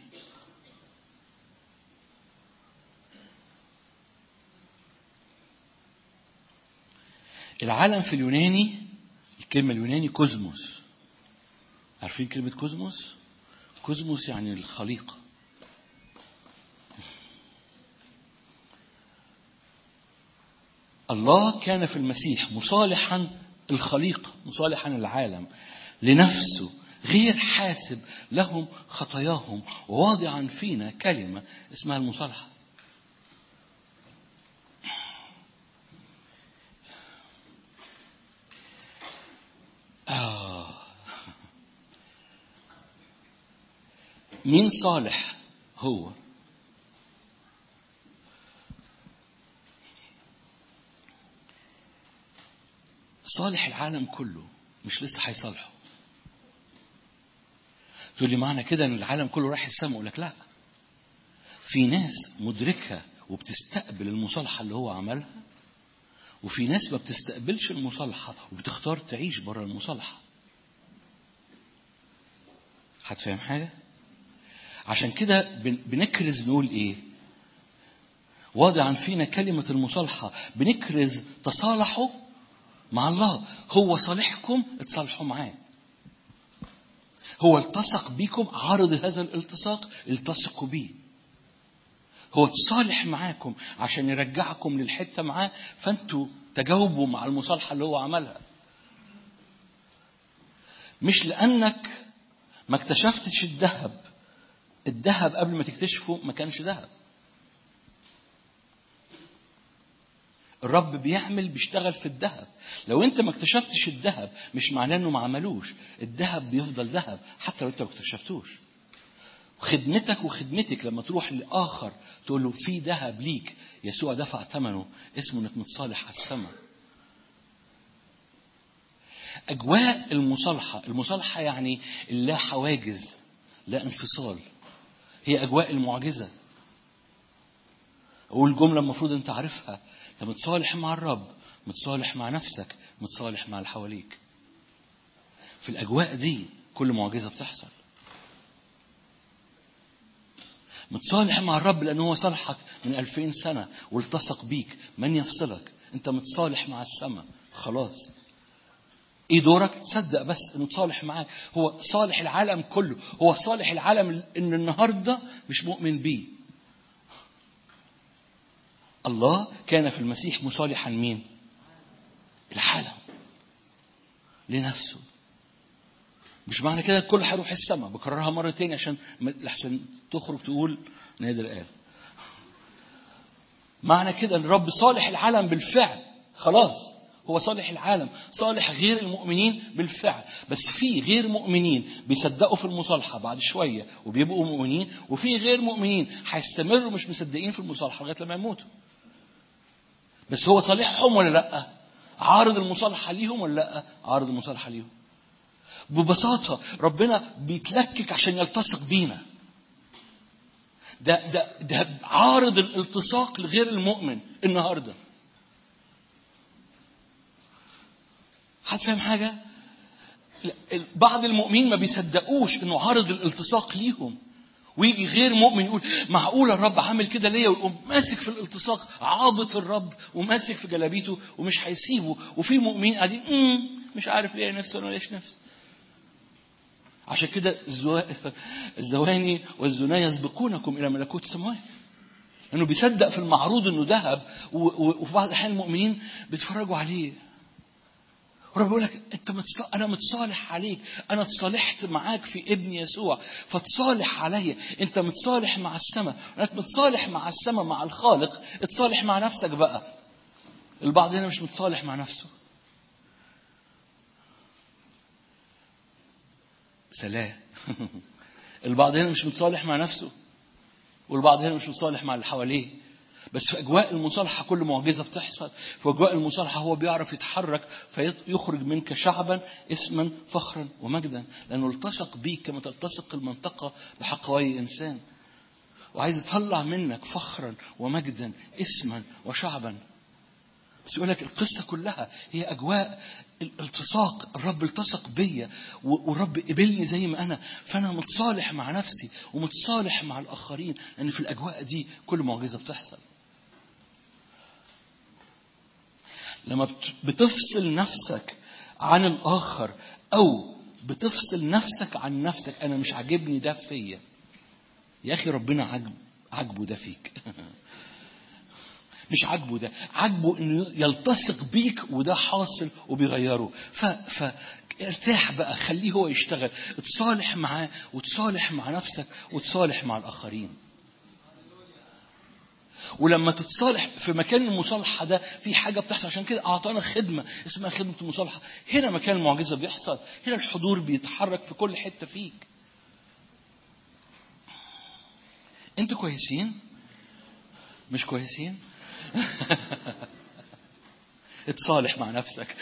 العالم في اليوناني الكلمة اليوناني كوزموس عارفين كلمة كوزموس؟ كوزموس يعني الخليقة الله كان في المسيح مصالحا الخليقة مصالحا العالم لنفسه غير حاسب لهم خطاياهم وواضعا فينا كلمة اسمها المصالحة آه. مين صالح هو صالح العالم كله مش لسه هيصالحه تقول لي معنى كده ان العالم كله رايح السماء اقول لك لا في ناس مدركه وبتستقبل المصالحه اللي هو عملها وفي ناس ما بتستقبلش المصالحه وبتختار تعيش بره المصالحه هتفهم حاجه عشان كده بنكرز نقول ايه واضعا فينا كلمة المصالحة بنكرز تصالحوا مع الله هو صالحكم اتصالحوا معاه هو التصق بكم عرض هذا الالتصاق التصقوا بيه هو تصالح معاكم عشان يرجعكم للحتة معاه فانتوا تجاوبوا مع المصالحة اللي هو عملها مش لأنك ما اكتشفتش الذهب الذهب قبل ما تكتشفه ما كانش ذهب الرب بيعمل بيشتغل في الذهب لو انت ما اكتشفتش الذهب مش معناه انه ما عملوش الذهب بيفضل ذهب حتى لو انت ما اكتشفتوش خدمتك وخدمتك لما تروح لاخر تقول له في ذهب ليك يسوع دفع ثمنه اسمه انك متصالح على السماء اجواء المصالحه المصالحه يعني لا حواجز لا انفصال هي اجواء المعجزه اقول جمله المفروض انت عارفها انت متصالح مع الرب متصالح مع نفسك متصالح مع اللي حواليك في الاجواء دي كل معجزه بتحصل متصالح مع الرب لأنه هو صالحك من ألفين سنة والتصق بيك من يفصلك أنت متصالح مع السماء خلاص ايه دورك تصدق بس انه تصالح معاك هو صالح العالم كله هو صالح العالم ان النهارده مش مؤمن بيه الله كان في المسيح مصالحا مين العالم لنفسه مش معنى كده الكل هيروح السماء بكررها مرة تاني عشان لحسن تخرج تقول نادر قال معنى كده ان الرب صالح العالم بالفعل خلاص هو صالح العالم صالح غير المؤمنين بالفعل بس في غير مؤمنين بيصدقوا في المصالحة بعد شوية وبيبقوا مؤمنين وفي غير مؤمنين هيستمروا مش مصدقين في المصالحة لغاية لما يموتوا بس هو صالحهم ولا لا عارض المصالحة ليهم ولا لا عارض المصالحة ليهم ببساطة ربنا بيتلكك عشان يلتصق بينا ده ده ده عارض الالتصاق لغير المؤمن النهارده حد فاهم حاجة؟ بعض المؤمنين ما بيصدقوش انه عارض الالتصاق ليهم ويجي غير مؤمن يقول معقول الرب عامل كده ليا ويقوم ماسك في الالتصاق عاضط الرب وماسك في جلابيته ومش هيسيبه وفي مؤمنين قاعدين مش عارف ليه نفسه ولا ليش نفسه عشان كده الزواني والزنا يسبقونكم الى ملكوت السماوات لانه بيصدق في المعروض انه ذهب وفي بعض الاحيان المؤمنين بيتفرجوا عليه ورب بيقول لك انت متص... انا متصالح عليك انا اتصالحت معاك في ابن يسوع فتصالح عليا انت متصالح مع السماء انك متصالح مع السماء مع الخالق اتصالح مع نفسك بقى البعض هنا مش متصالح مع نفسه سلام البعض هنا مش متصالح مع نفسه والبعض هنا مش متصالح مع اللي حواليه بس في اجواء المصالحه كل معجزه بتحصل في اجواء المصالحه هو بيعرف يتحرك فيخرج منك شعبا اسما فخرا ومجدا لانه التصق بيك كما تلتصق المنطقه بحقوي انسان وعايز يطلع منك فخرا ومجدا اسما وشعبا بس يقول لك القصة كلها هي أجواء الالتصاق الرب التصق بيا والرب قبلني زي ما أنا فأنا متصالح مع نفسي ومتصالح مع الآخرين لأن في الأجواء دي كل معجزة بتحصل لما بتفصل نفسك عن الآخر أو بتفصل نفسك عن نفسك أنا مش عاجبني ده فيا يا أخي ربنا عجب عجبه ده فيك مش عاجبه ده عاجبه انه يلتصق بيك وده حاصل وبيغيره ف, ف ارتاح بقى خليه هو يشتغل اتصالح معاه وتصالح مع نفسك وتصالح مع الاخرين ولما تتصالح في مكان المصالحة ده في حاجة بتحصل عشان كده أعطانا خدمة اسمها خدمة المصالحة هنا مكان المعجزة بيحصل هنا الحضور بيتحرك في كل حتة فيك انتوا كويسين مش كويسين اتصالح مع نفسك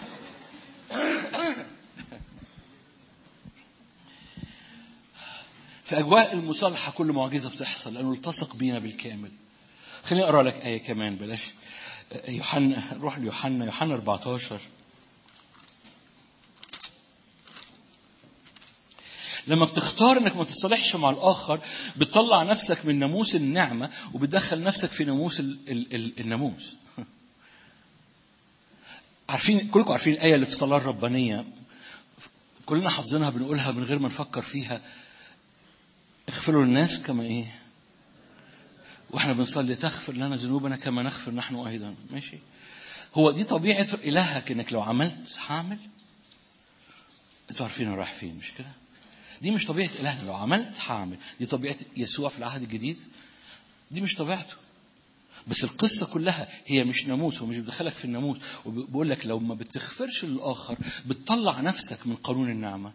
في أجواء المصالحة كل معجزة بتحصل لأنه التصق بينا بالكامل خليني أقرأ لك آية كمان بلاش يوحنا روح ليوحنا يوحنا 14 لما بتختار انك ما تتصالحش مع الاخر بتطلع نفسك من ناموس النعمه وبتدخل نفسك في ناموس ال ال ال الناموس عارفين كلكم عارفين الايه اللي في الصلاه الربانيه كلنا حافظينها بنقولها من غير ما نفكر فيها اغفروا للناس كما ايه واحنا بنصلي تغفر لنا ذنوبنا كما نغفر نحن ايضا ماشي هو دي طبيعه الهك انك لو عملت هعمل انتوا عارفين انا رايح فين مش كده دي مش طبيعة إلهنا لو عملت هعمل دي طبيعة يسوع في العهد الجديد دي مش طبيعته بس القصة كلها هي مش ناموس ومش بيدخلك في الناموس وبيقول لك لو ما بتغفرش للآخر بتطلع نفسك من قانون النعمة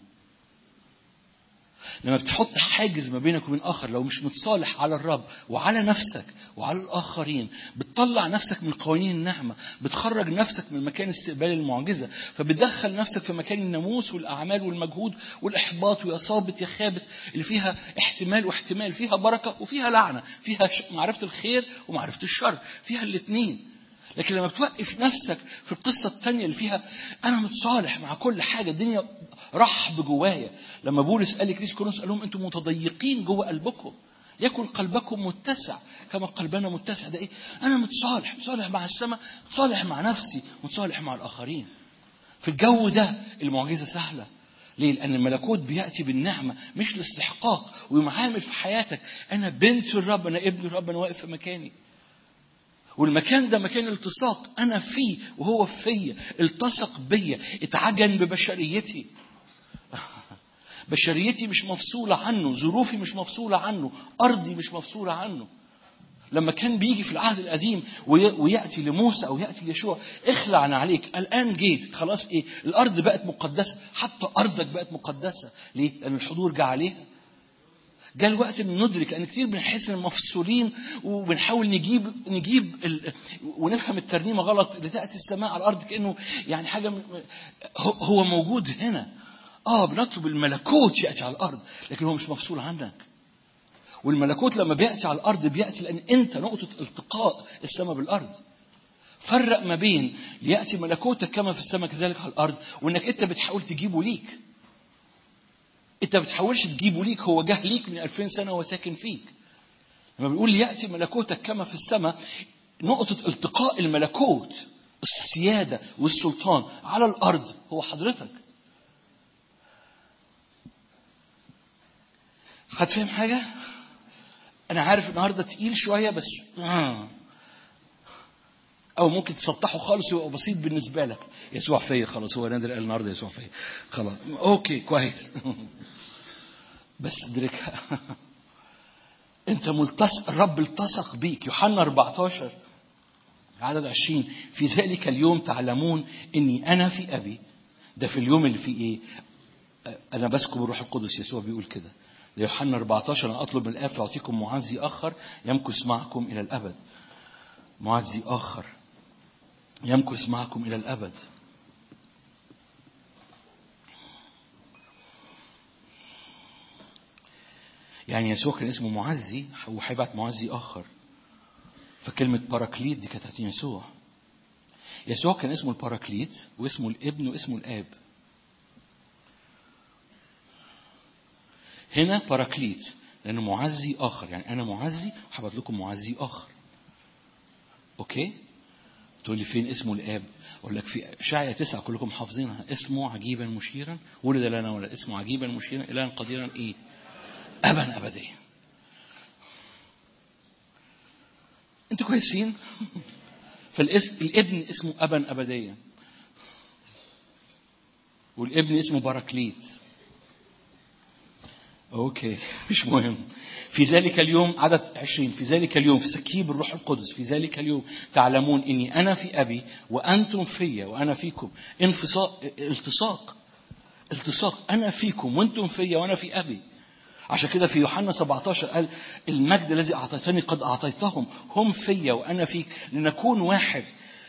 لما بتحط حاجز ما بينك وبين آخر لو مش متصالح على الرب وعلى نفسك وعلى الآخرين بتطلع نفسك من قوانين النعمة بتخرج نفسك من مكان استقبال المعجزة فبتدخل نفسك في مكان الناموس والأعمال والمجهود والإحباط ويا صابت يا خابت اللي فيها احتمال واحتمال فيها بركة وفيها لعنة فيها معرفة الخير ومعرفة الشر فيها الاثنين لكن لما بتوقف نفسك في القصة الثانية اللي فيها أنا متصالح مع كل حاجة الدنيا رحب جوايا لما بولس قال لكريس كورنثوس قال لهم أنتم متضيقين جوه قلبكم يكن قلبكم متسع كما قلبنا متسع ده ايه انا متصالح متصالح مع السماء متصالح مع نفسي متصالح مع الاخرين في الجو ده المعجزه سهله ليه؟ لأن الملكوت بيأتي بالنعمة مش الاستحقاق ويعامل في حياتك أنا بنت الرب أنا ابن الرب أنا واقف في مكاني والمكان ده مكان التصاق أنا فيه وهو فيا التصق بيا اتعجن ببشريتي بشريتي مش مفصولة عنه ظروفي مش مفصولة عنه أرضي مش مفصولة عنه لما كان بيجي في العهد القديم وياتي لموسى او ياتي ليشوع اخلع عن عليك الان جيت خلاص ايه الارض بقت مقدسه حتى ارضك بقت مقدسه ليه لان الحضور جه عليها جاء الوقت ان ندرك لان كتير بنحس ان مفصولين وبنحاول نجيب نجيب ال... ونفهم الترنيمه غلط لتاتي السماء على الارض كانه يعني حاجه م... هو موجود هنا اه بنطلب الملكوت ياتي على الارض لكن هو مش مفصول عنك والملكوت لما بياتي على الارض بياتي لان انت نقطه التقاء السماء بالارض فرق ما بين لياتي ملكوتك كما في السماء كذلك على الارض وانك انت بتحاول تجيبه ليك انت ما بتحاولش تجيبه ليك هو جه ليك من 2000 سنه وهو ساكن فيك لما بيقول لياتي ملكوتك كما في السماء نقطه التقاء الملكوت السياده والسلطان على الارض هو حضرتك حد فاهم حاجه انا عارف النهارده تقيل شويه بس آه. او ممكن تسطحه خالص ويبقى بسيط بالنسبه لك يسوع فيا خلاص هو نادر قال النهارده يسوع فيا خلاص اوكي كويس بس ادركها انت ملتصق الرب التصق بيك يوحنا 14 عدد 20 في ذلك اليوم تعلمون اني انا في ابي ده في اليوم اللي فيه ايه انا بسكب الروح القدس يسوع بيقول كده يوحنا 14 أنا أطلب من الآب فيعطيكم معزي آخر يمكث معكم إلى الأبد معزي آخر يمكث معكم إلى الأبد يعني يسوع كان اسمه معزي وهيبعت معزي آخر فكلمة باراكليت دي كانت يسوع يسوع كان اسمه الباراكليت واسمه الابن واسمه الآب هنا باراكليت لأنه معزي آخر يعني أنا معزي وهبعت لكم معزي آخر أوكي تقول لي فين اسمه الآب أقول لك في إشعيا تسعة كلكم حافظينها اسمه عجيبا مشيرا ولد لنا ولد اسمه عجيبا مشيرا إلها قديرا إيه أبا أبديا أنتوا كويسين فالاسم الابن اسمه أبا أبديا والابن اسمه باراكليت اوكي مش مهم في ذلك اليوم عدد عشرين في ذلك اليوم في سكيب الروح القدس في ذلك اليوم تعلمون اني انا في ابي وانتم في وانا فيكم انفصاق التصاق التصاق انا فيكم وانتم في وانا في ابي عشان كده في يوحنا 17 قال المجد الذي اعطيتني قد اعطيتهم هم في وانا فيك لنكون واحد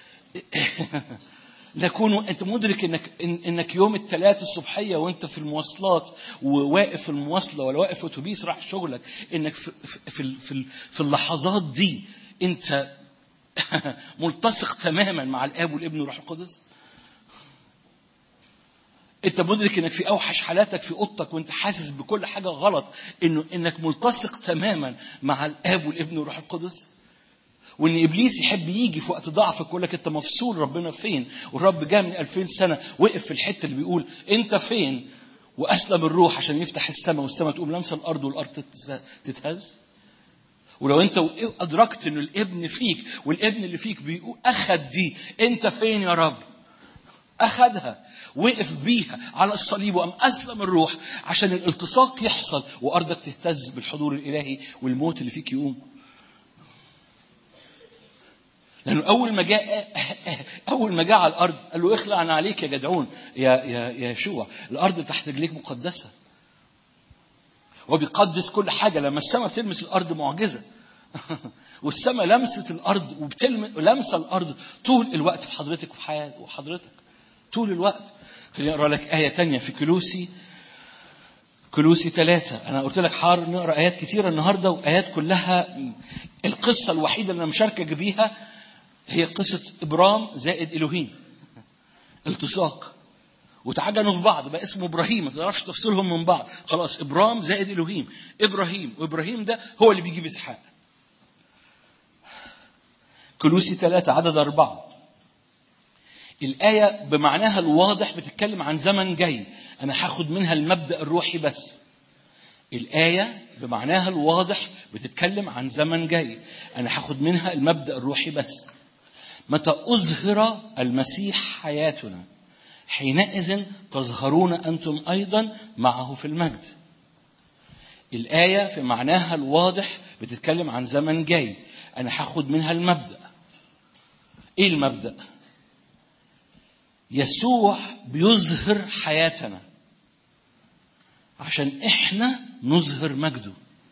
نكون انت مدرك انك انك يوم الثلاث الصبحيه وانت في المواصلات وواقف في المواصله ولا واقف في اتوبيس راح شغلك انك في في في, في اللحظات دي انت ملتصق تماما مع الاب والابن والروح القدس انت مدرك انك في اوحش حالاتك في اوضتك وانت حاسس بكل حاجه غلط انه انك ملتصق تماما مع الاب والابن والروح القدس وان ابليس يحب يجي في وقت ضعفك ويقول لك انت مفصول ربنا فين والرب جاء من 2000 سنه وقف في الحته اللي بيقول انت فين واسلم الروح عشان يفتح السماء والسماء تقوم لامسه الارض والارض تتهز ولو انت ادركت ان الابن فيك والابن اللي فيك بيقول اخد دي انت فين يا رب اخدها وقف بيها على الصليب وقام اسلم الروح عشان الالتصاق يحصل وارضك تهتز بالحضور الالهي والموت اللي فيك يقوم لانه اول ما جاء اول ما جاء على الارض قال له اخلع عن عليك يا جدعون يا يا يا يشوع الارض تحت رجليك مقدسه هو بيقدس كل حاجه لما السماء بتلمس الارض معجزه والسماء لمست الارض ولمسه الارض طول الوقت في حضرتك وفي حياتك وحضرتك طول الوقت خليني اقرا لك ايه تانية في كلوسي كلوسي ثلاثة أنا قلت لك حار نقرأ آيات كثيرة النهاردة وآيات كلها القصة الوحيدة اللي أنا مشاركك بيها هي قصة إبرام زائد إلهيم التصاق وتعجنوا في بعض بقى اسمه ابراهيم ما تقدرش تفصلهم من بعض خلاص ابرام زائد الوهيم ابراهيم وابراهيم ده هو اللي بيجيب اسحاق كلوسي ثلاثة عدد أربعة الآية بمعناها الواضح بتتكلم عن زمن جاي أنا هاخد منها المبدأ الروحي بس الآية بمعناها الواضح بتتكلم عن زمن جاي أنا هاخد منها المبدأ الروحي بس متى أظهر المسيح حياتنا حينئذ تظهرون أنتم أيضا معه في المجد الآية في معناها الواضح بتتكلم عن زمن جاي أنا هاخد منها المبدأ إيه المبدأ؟ يسوع بيظهر حياتنا عشان إحنا نظهر مجده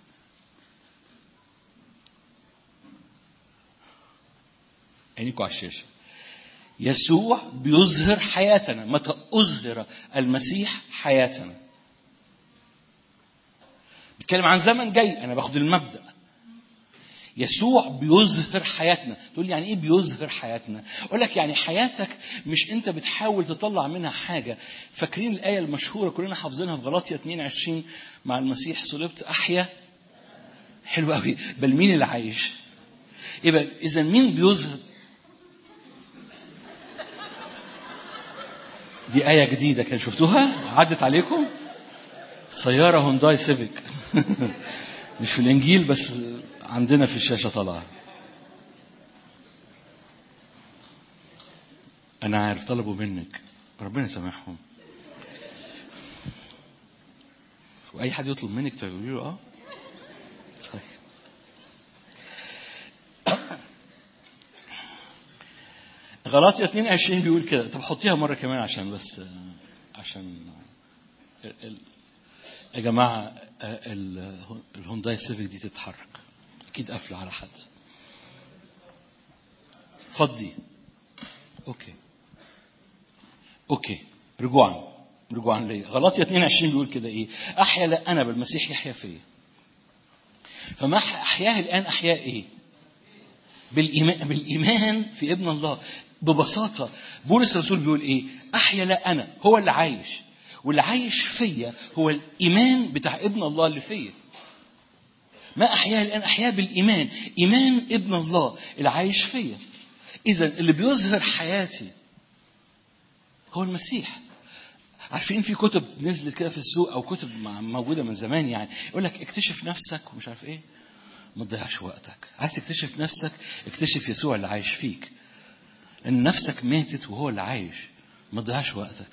عينيكوا على الشاشة يسوع بيظهر حياتنا متى أظهر المسيح حياتنا بيتكلم عن زمن جاي أنا باخد المبدأ يسوع بيظهر حياتنا تقول لي يعني ايه بيظهر حياتنا اقول لك يعني حياتك مش انت بتحاول تطلع منها حاجه فاكرين الايه المشهوره كلنا حافظينها في غلاطيا 22 مع المسيح صلبت احيا حلو قوي بل مين اللي عايش يبقى اذا مين بيظهر دي آية جديدة كان شفتوها عدت عليكم سيارة هونداي سيفيك مش في الإنجيل بس عندنا في الشاشة طالعة أنا عارف طلبوا منك ربنا يسامحهم وأي حد يطلب منك تقولي له آه طيب غلاطيا 22 بيقول كده طب حطيها مرة كمان عشان بس عشان ال- ال- يا جماعة ال- الهونداي سيفيك دي تتحرك أكيد قافلة على حد فضي أوكي أوكي رجوعا رجوعا ليا غلاطيا 22 بيقول كده إيه أحيا لا أنا بالمسيح يحيا فيا فما أحياه الآن أحياء إيه بالإيمان, بالإيمان في ابن الله ببساطة بولس الرسول بيقول إيه أحيا لا أنا هو اللي عايش واللي عايش فيا هو الإيمان بتاع ابن الله اللي فيا ما أحياه الآن أحياه بالإيمان إيمان ابن الله اللي عايش فيا إذا اللي بيظهر حياتي هو المسيح عارفين في كتب نزلت كده في السوق او كتب موجوده من زمان يعني يقول لك اكتشف نفسك ومش عارف ايه ما تضيعش وقتك عايز تكتشف نفسك اكتشف يسوع اللي عايش فيك ان نفسك ماتت وهو اللي عايش ما تضيعش وقتك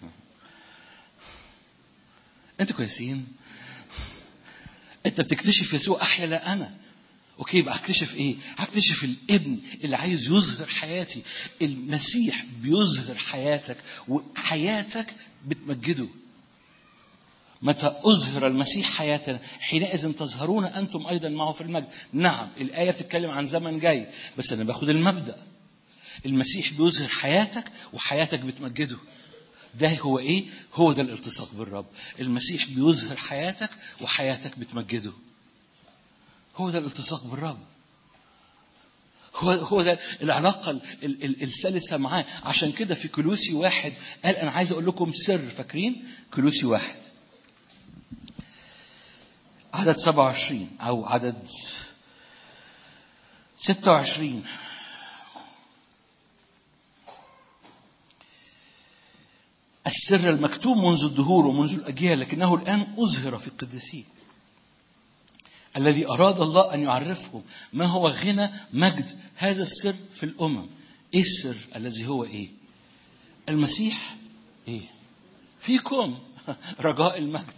انتوا كويسين انت بتكتشف يسوع احيا لا انا اوكي يبقى هكتشف ايه هكتشف الابن اللي عايز يظهر حياتي المسيح بيظهر حياتك وحياتك بتمجده متى أظهر المسيح حياتنا حينئذ تظهرون أنتم أيضا معه في المجد نعم الآية بتتكلم عن زمن جاي بس أنا باخد المبدأ المسيح بيظهر حياتك وحياتك بتمجده ده هو ايه هو ده الالتصاق بالرب المسيح بيظهر حياتك وحياتك بتمجده هو ده الالتصاق بالرب هو هو ده العلاقة ال- ال- السلسة معاه عشان كده في كلوسي واحد قال أنا عايز أقول لكم سر فاكرين كلوسي واحد عدد 27 أو عدد 26 السر المكتوب منذ الدهور ومنذ الأجيال لكنه الآن أظهر في القديسين الذي أراد الله أن يعرفهم ما هو غنى مجد هذا السر في الأمم إيه السر الذي هو إيه المسيح إيه فيكم رجاء المجد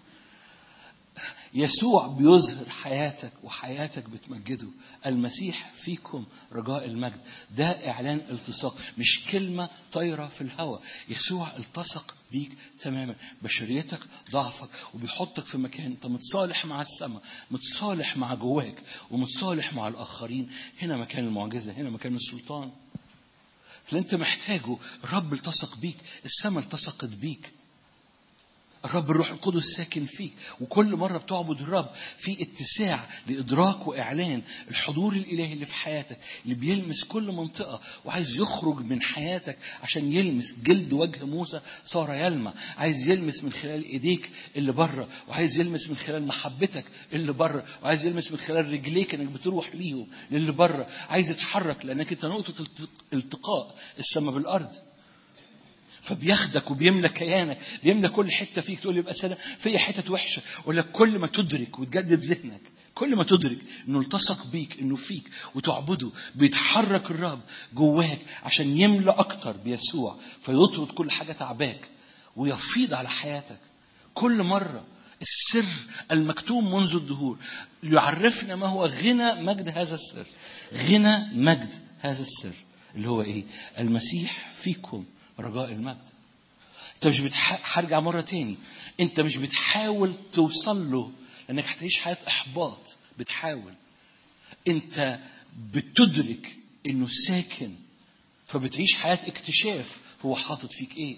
يسوع بيظهر حياتك وحياتك بتمجده المسيح فيكم رجاء المجد ده اعلان التصاق مش كلمه طايره في الهواء يسوع التصق بيك تماما بشريتك ضعفك وبيحطك في مكان انت متصالح مع السماء متصالح مع جواك ومتصالح مع الاخرين هنا مكان المعجزه هنا مكان السلطان اللي انت محتاجه الرب التصق بيك السماء التصقت بيك الرب الروح القدس ساكن فيك وكل مرة بتعبد الرب في اتساع لإدراك وإعلان الحضور الإلهي اللي في حياتك اللي بيلمس كل منطقة وعايز يخرج من حياتك عشان يلمس جلد وجه موسى صار يلمع عايز يلمس من خلال إيديك اللي بره وعايز يلمس من خلال محبتك اللي بره وعايز يلمس من خلال رجليك انك بتروح ليهم للي بره عايز يتحرك لانك انت نقطة التقاء السماء بالأرض فبياخدك وبيملى كيانك بيملى كل حته فيك تقول لي بس انا في حتت وحشه اقول لك كل ما تدرك وتجدد ذهنك كل ما تدرك انه التصق بيك انه فيك وتعبده بيتحرك الرب جواك عشان يملى اكتر بيسوع فيطرد كل حاجه تعباك ويفيض على حياتك كل مره السر المكتوم منذ الدهور يعرفنا ما هو غنى مجد هذا السر غنى مجد هذا السر اللي هو ايه المسيح فيكم رجاء المجد انت مش بتح... هرجع مرة تاني انت مش بتحاول توصل له لانك هتعيش حياة احباط بتحاول انت بتدرك انه ساكن فبتعيش حياة اكتشاف هو حاطط فيك ايه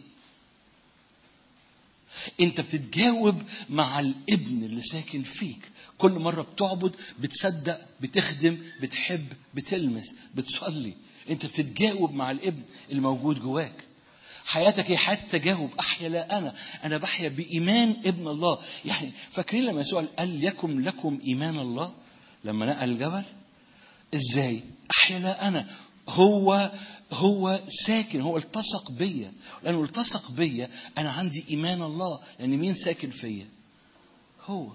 انت بتتجاوب مع الابن اللي ساكن فيك كل مرة بتعبد بتصدق بتخدم بتحب بتلمس بتصلي انت بتتجاوب مع الابن اللي موجود جواك حياتك هي حياة تجاوب أحيا لا أنا أنا بحيا بإيمان ابن الله يعني فاكرين لما يسوع قال يكن لكم إيمان الله لما نقل الجبل إزاي أحيا لا أنا هو هو ساكن هو التصق بيا لأنه التصق بيا أنا عندي إيمان الله لأن مين ساكن فيا هو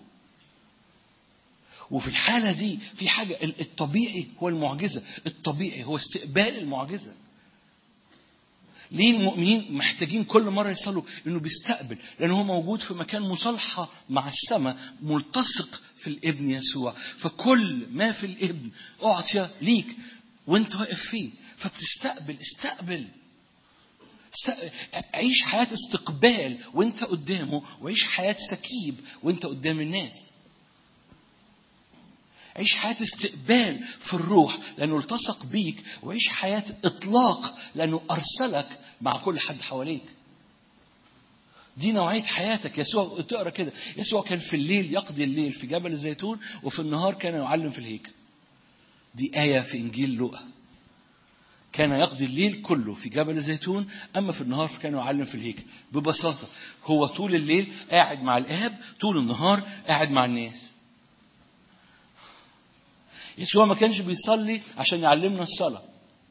وفي الحالة دي في حاجة الطبيعي هو المعجزة الطبيعي هو استقبال المعجزة ليه المؤمنين محتاجين كل مرة يصلوا انه بيستقبل لان هو موجود في مكان مصالحة مع السماء ملتصق في الابن يسوع فكل ما في الابن اعطي ليك وانت واقف فيه فبتستقبل استقبل عيش حياة استقبال وانت قدامه وعيش حياة سكيب وانت قدام الناس عيش حياة استقبال في الروح لأنه التصق بيك وعيش حياة إطلاق لأنه أرسلك مع كل حد حواليك دي نوعية حياتك يسوع تقرا كده يسوع كان في الليل يقضي الليل في جبل الزيتون وفي النهار كان يعلم في الهيكل دي آية في إنجيل لوقا كان يقضي الليل كله في جبل الزيتون أما في النهار فكان يعلم في الهيكل ببساطة هو طول الليل قاعد مع الآب طول النهار قاعد مع الناس يسوع ما كانش بيصلي عشان يعلمنا الصلاة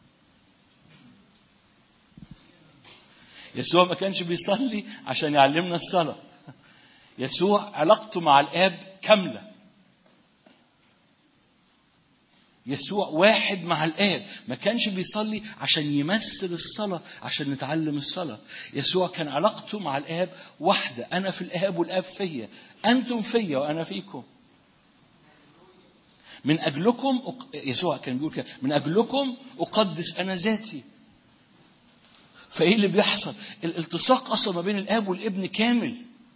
يسوع ما كانش بيصلي عشان يعلمنا الصلاة يسوع علاقته مع الآب كاملة يسوع واحد مع الآب ما كانش بيصلي عشان يمثل الصلاة عشان نتعلم الصلاة يسوع كان علاقته مع الآب واحدة أنا في الآب والآب فيا أنتم فيا وأنا فيكم من أجلكم أق... يسوع كان بيقول كده من أجلكم أقدس أنا ذاتي فإيه اللي بيحصل الالتصاق أصلا ما بين الآب والابن كامل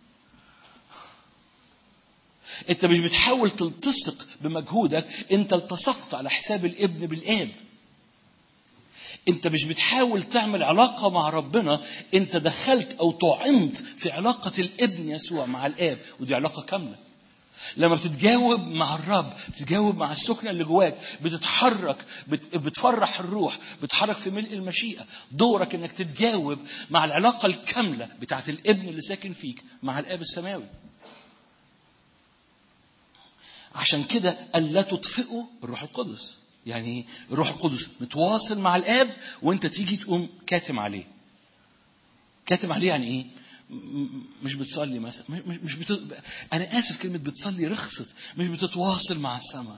انت مش بتحاول تلتصق بمجهودك انت التصقت على حساب الابن بالاب انت مش بتحاول تعمل علاقة مع ربنا انت دخلت او طعنت في علاقة الابن يسوع مع الاب ودي علاقة كاملة لما بتتجاوب مع الرب بتتجاوب مع السكنة اللي جواك بتتحرك بت... بتفرح الروح بتتحرك في ملء المشيئة دورك انك تتجاوب مع العلاقة الكاملة بتاعت الابن اللي ساكن فيك مع الاب السماوي عشان كده قال لا تطفئوا الروح القدس يعني الروح القدس متواصل مع الاب وانت تيجي تقوم كاتم عليه كاتم عليه يعني ايه مش بتصلي مثلا مش مش بت... انا اسف كلمه بتصلي رخصت مش بتتواصل مع السماء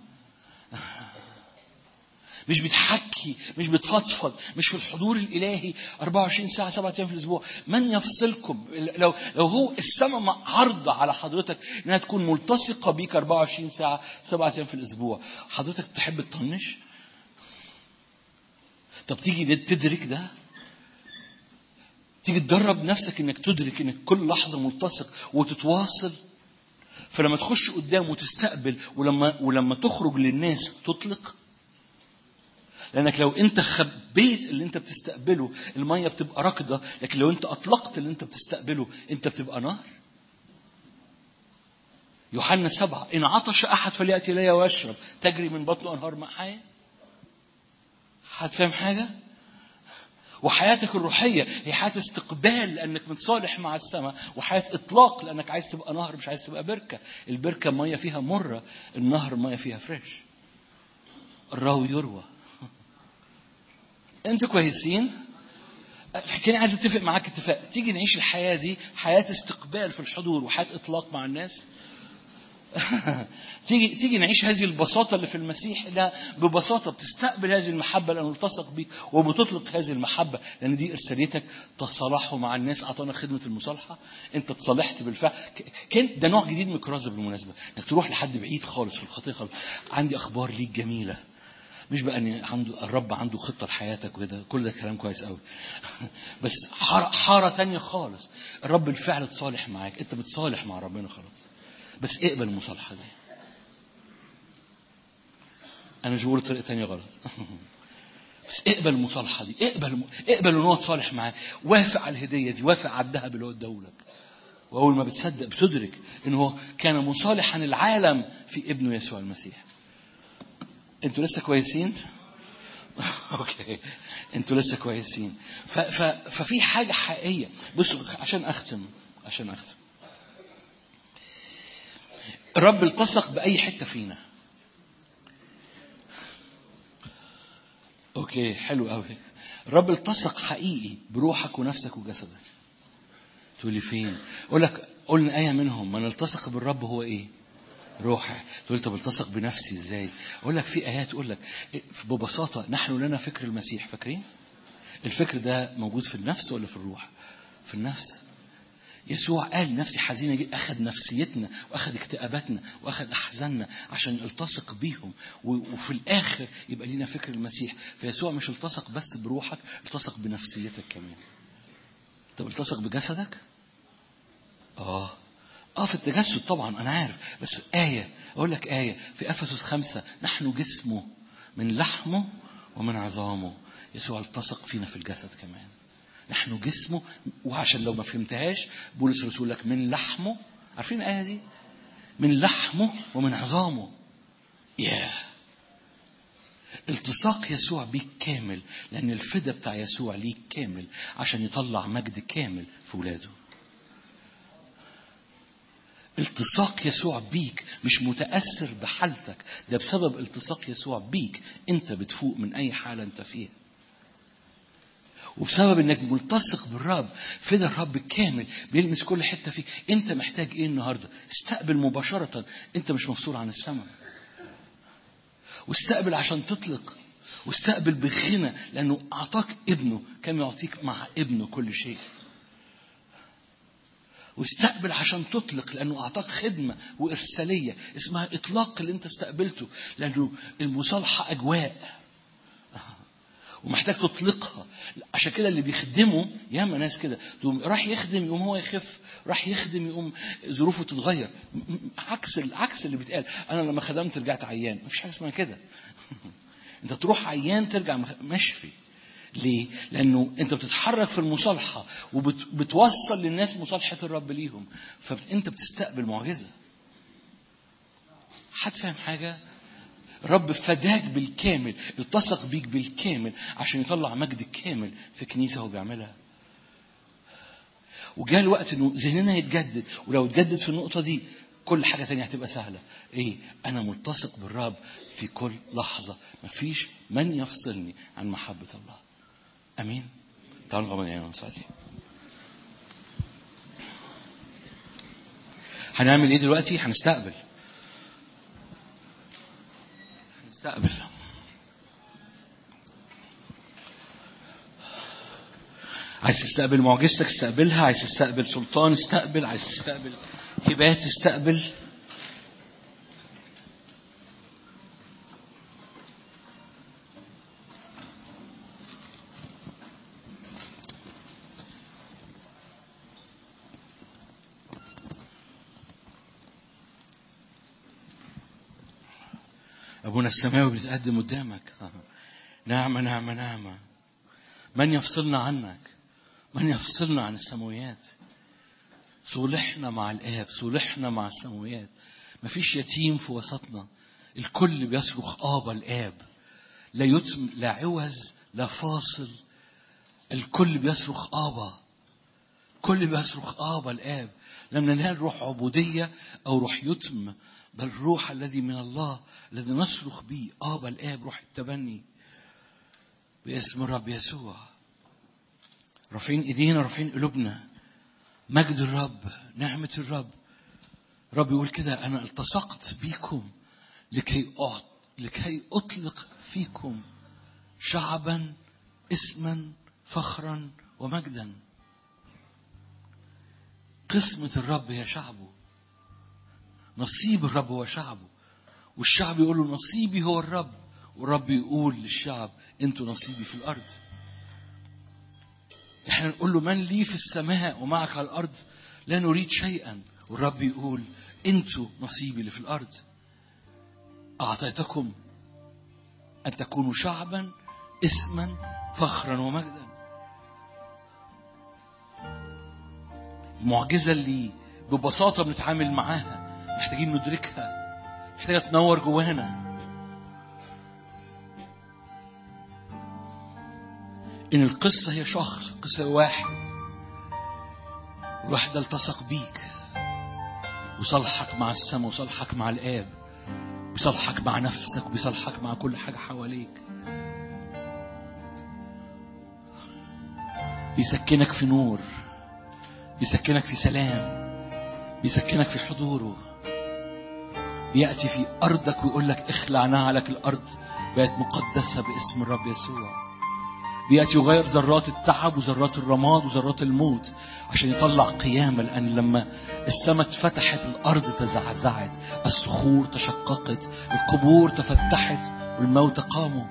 مش بتحكي مش بتفضفض مش في الحضور الالهي 24 ساعه سبعة ايام في الاسبوع من يفصلكم لو لو هو السماء عارضه على حضرتك انها تكون ملتصقه بيك 24 ساعه سبعة ايام في الاسبوع حضرتك تحب تطنش طب تيجي تدرك ده تيجي تدرب نفسك انك تدرك انك كل لحظه ملتصق وتتواصل فلما تخش قدام وتستقبل ولما ولما تخرج للناس تطلق لانك لو انت خبيت اللي انت بتستقبله الميه بتبقى راكده لكن لو انت اطلقت اللي انت بتستقبله انت بتبقى نهر يوحنا سبعة إن عطش أحد فليأتي إلي ويشرب تجري من بطنه أنهار ماء حياة حد فاهم حاجة؟ وحياتك الروحية هي حياة استقبال لأنك متصالح مع السماء وحياة إطلاق لأنك عايز تبقى نهر مش عايز تبقى بركة البركة مية فيها مرة النهر مية فيها فريش الراوي يروى انتوا كويسين كان عايز اتفق معاك اتفاق تيجي نعيش الحياة دي حياة استقبال في الحضور وحياة إطلاق مع الناس تيجي تيجي نعيش هذه البساطة اللي في المسيح لا ببساطة بتستقبل هذه المحبة لأنه التصق بيك وبتطلق هذه المحبة لأن دي إرساليتك تصالحوا مع الناس أعطانا خدمة المصالحة أنت تصالحت بالفعل كان ده نوع جديد من الكرازة بالمناسبة إنك تروح لحد بعيد خالص في الخطية خالص عندي أخبار ليك جميلة مش بقى ان عنده الرب عنده خطه لحياتك وكده كل ده كلام كويس قوي بس حاره حاره تانية خالص الرب بالفعل تصالح معاك انت بتصالح مع ربنا خلاص بس اقبل المصالحه دي انا مش بقول طريقه تانية غلط بس اقبل المصالحه دي اقبل اقبل ان هو تصالح معاك وافق على الهديه دي وافق على الذهب اللي هو اداهولك واول ما بتصدق بتدرك ان هو كان مصالحا العالم في ابنه يسوع المسيح انتوا لسه كويسين اوكي انتوا لسه كويسين ف ف ففي حاجه حقيقيه بصوا عشان اختم عشان اختم الرب التصق باي حته فينا اوكي حلو قوي الرب التصق حقيقي بروحك ونفسك وجسدك تقول لي فين اقول لك قلنا ايه منهم من التصق بالرب هو ايه روحي تقول طب التصق بنفسي ازاي اقول لك في ايات تقول لك ببساطه نحن لنا فكر المسيح فاكرين الفكر ده موجود في النفس ولا في الروح في النفس يسوع قال نفسي حزينة جدا أخذ نفسيتنا وأخذ اكتئاباتنا وأخذ أحزاننا عشان التصق بيهم وفي الآخر يبقى لينا فكر المسيح فيسوع مش التصق بس بروحك التصق بنفسيتك كمان طب التصق بجسدك آه اه في التجسد طبعا انا عارف بس آية اقول لك آية في افسس خمسة نحن جسمه من لحمه ومن عظامه يسوع التصق فينا في الجسد كمان نحن جسمه وعشان لو ما فهمتهاش بولس رسول لك من لحمه عارفين الآية دي من لحمه ومن عظامه ياه yeah. التصاق يسوع بيك كامل لأن الفدا بتاع يسوع ليك كامل عشان يطلع مجد كامل في ولاده التصاق يسوع بيك مش متأثر بحالتك ده بسبب التصاق يسوع بيك انت بتفوق من اي حالة انت فيها وبسبب انك ملتصق بالرب فدا الرب كامل بيلمس كل حته فيك انت محتاج ايه النهارده استقبل مباشره انت مش مفصول عن السماء واستقبل عشان تطلق واستقبل بغنى لانه اعطاك ابنه كما يعطيك مع ابنه كل شيء واستقبل عشان تطلق لانه اعطاك خدمه وارساليه اسمها اطلاق اللي انت استقبلته لانه المصالحه اجواء ومحتاج تطلقها عشان كده اللي بيخدمه ياما ناس كده راح يخدم يقوم هو يخف راح يخدم يقوم ظروفه تتغير عكس عكس اللي بيتقال انا لما خدمت رجعت عيان مفيش حاجه اسمها كده انت تروح عيان ترجع مشفي ليه؟ لأنه أنت بتتحرك في المصالحة وبتوصل للناس مصالحة الرب ليهم فأنت بتستقبل معجزة حد فاهم حاجة؟ رب فداك بالكامل التصق بيك بالكامل عشان يطلع مجد كامل في كنيسة هو بيعملها وجاء الوقت انه ذهننا يتجدد ولو اتجدد في النقطة دي كل حاجة تانية هتبقى سهلة ايه انا ملتصق بالرب في كل لحظة مفيش من يفصلني عن محبة الله امين تعالوا نغمض عينينا ونصلي هنعمل ايه دلوقتي هنستقبل هنستقبل عايز تستقبل معجزتك استقبلها عايز تستقبل سلطان استقبل عايز تستقبل هبات استقبل أبونا السماوي بيتقدم قدامك نعمة نعمة نعمة من يفصلنا عنك من يفصلنا عن السماويات صلحنا مع الآب صلحنا مع السماويات مفيش يتيم في وسطنا الكل بيصرخ آبا الآب لا يتم لا عوز لا فاصل الكل بيصرخ آبا كل بيصرخ آبا الآب لم ننال روح عبودية أو روح يتم بل الروح الذي من الله الذي نصرخ به آبا الآب روح التبني باسم الرب يسوع رافعين ايدينا رافعين قلوبنا مجد الرب نعمة الرب رب يقول كده أنا التصقت بيكم لكي أعط لكي أطلق فيكم شعبا اسما فخرا ومجدا قسمة الرب هي شعبه نصيب الرب هو شعبه والشعب يقول له نصيبي هو الرب والرب يقول للشعب انتوا نصيبي في الارض احنا نقول له من لي في السماء ومعك على الارض لا نريد شيئا والرب يقول انتوا نصيبي اللي في الارض اعطيتكم ان تكونوا شعبا اسما فخرا ومجدا المعجزه اللي ببساطه بنتعامل معاها محتاجين ندركها محتاجه تنور جوانا إن القصة هي شخص قصة واحد الواحد ده التصق بيك وصالحك مع السماء وصالحك مع الآب بيصالحك مع نفسك وبيصالحك مع كل حاجة حواليك بيسكنك في نور بيسكنك في سلام بيسكنك في حضوره بيأتي في أرضك ويقول لك اخلع نعلك الأرض بقت مقدسة باسم الرب يسوع بيأتي يغير ذرات التعب وذرات الرماد وذرات الموت عشان يطلع قيامة لأن لما السماء اتفتحت الأرض تزعزعت الصخور تشققت القبور تفتحت والموت قاموا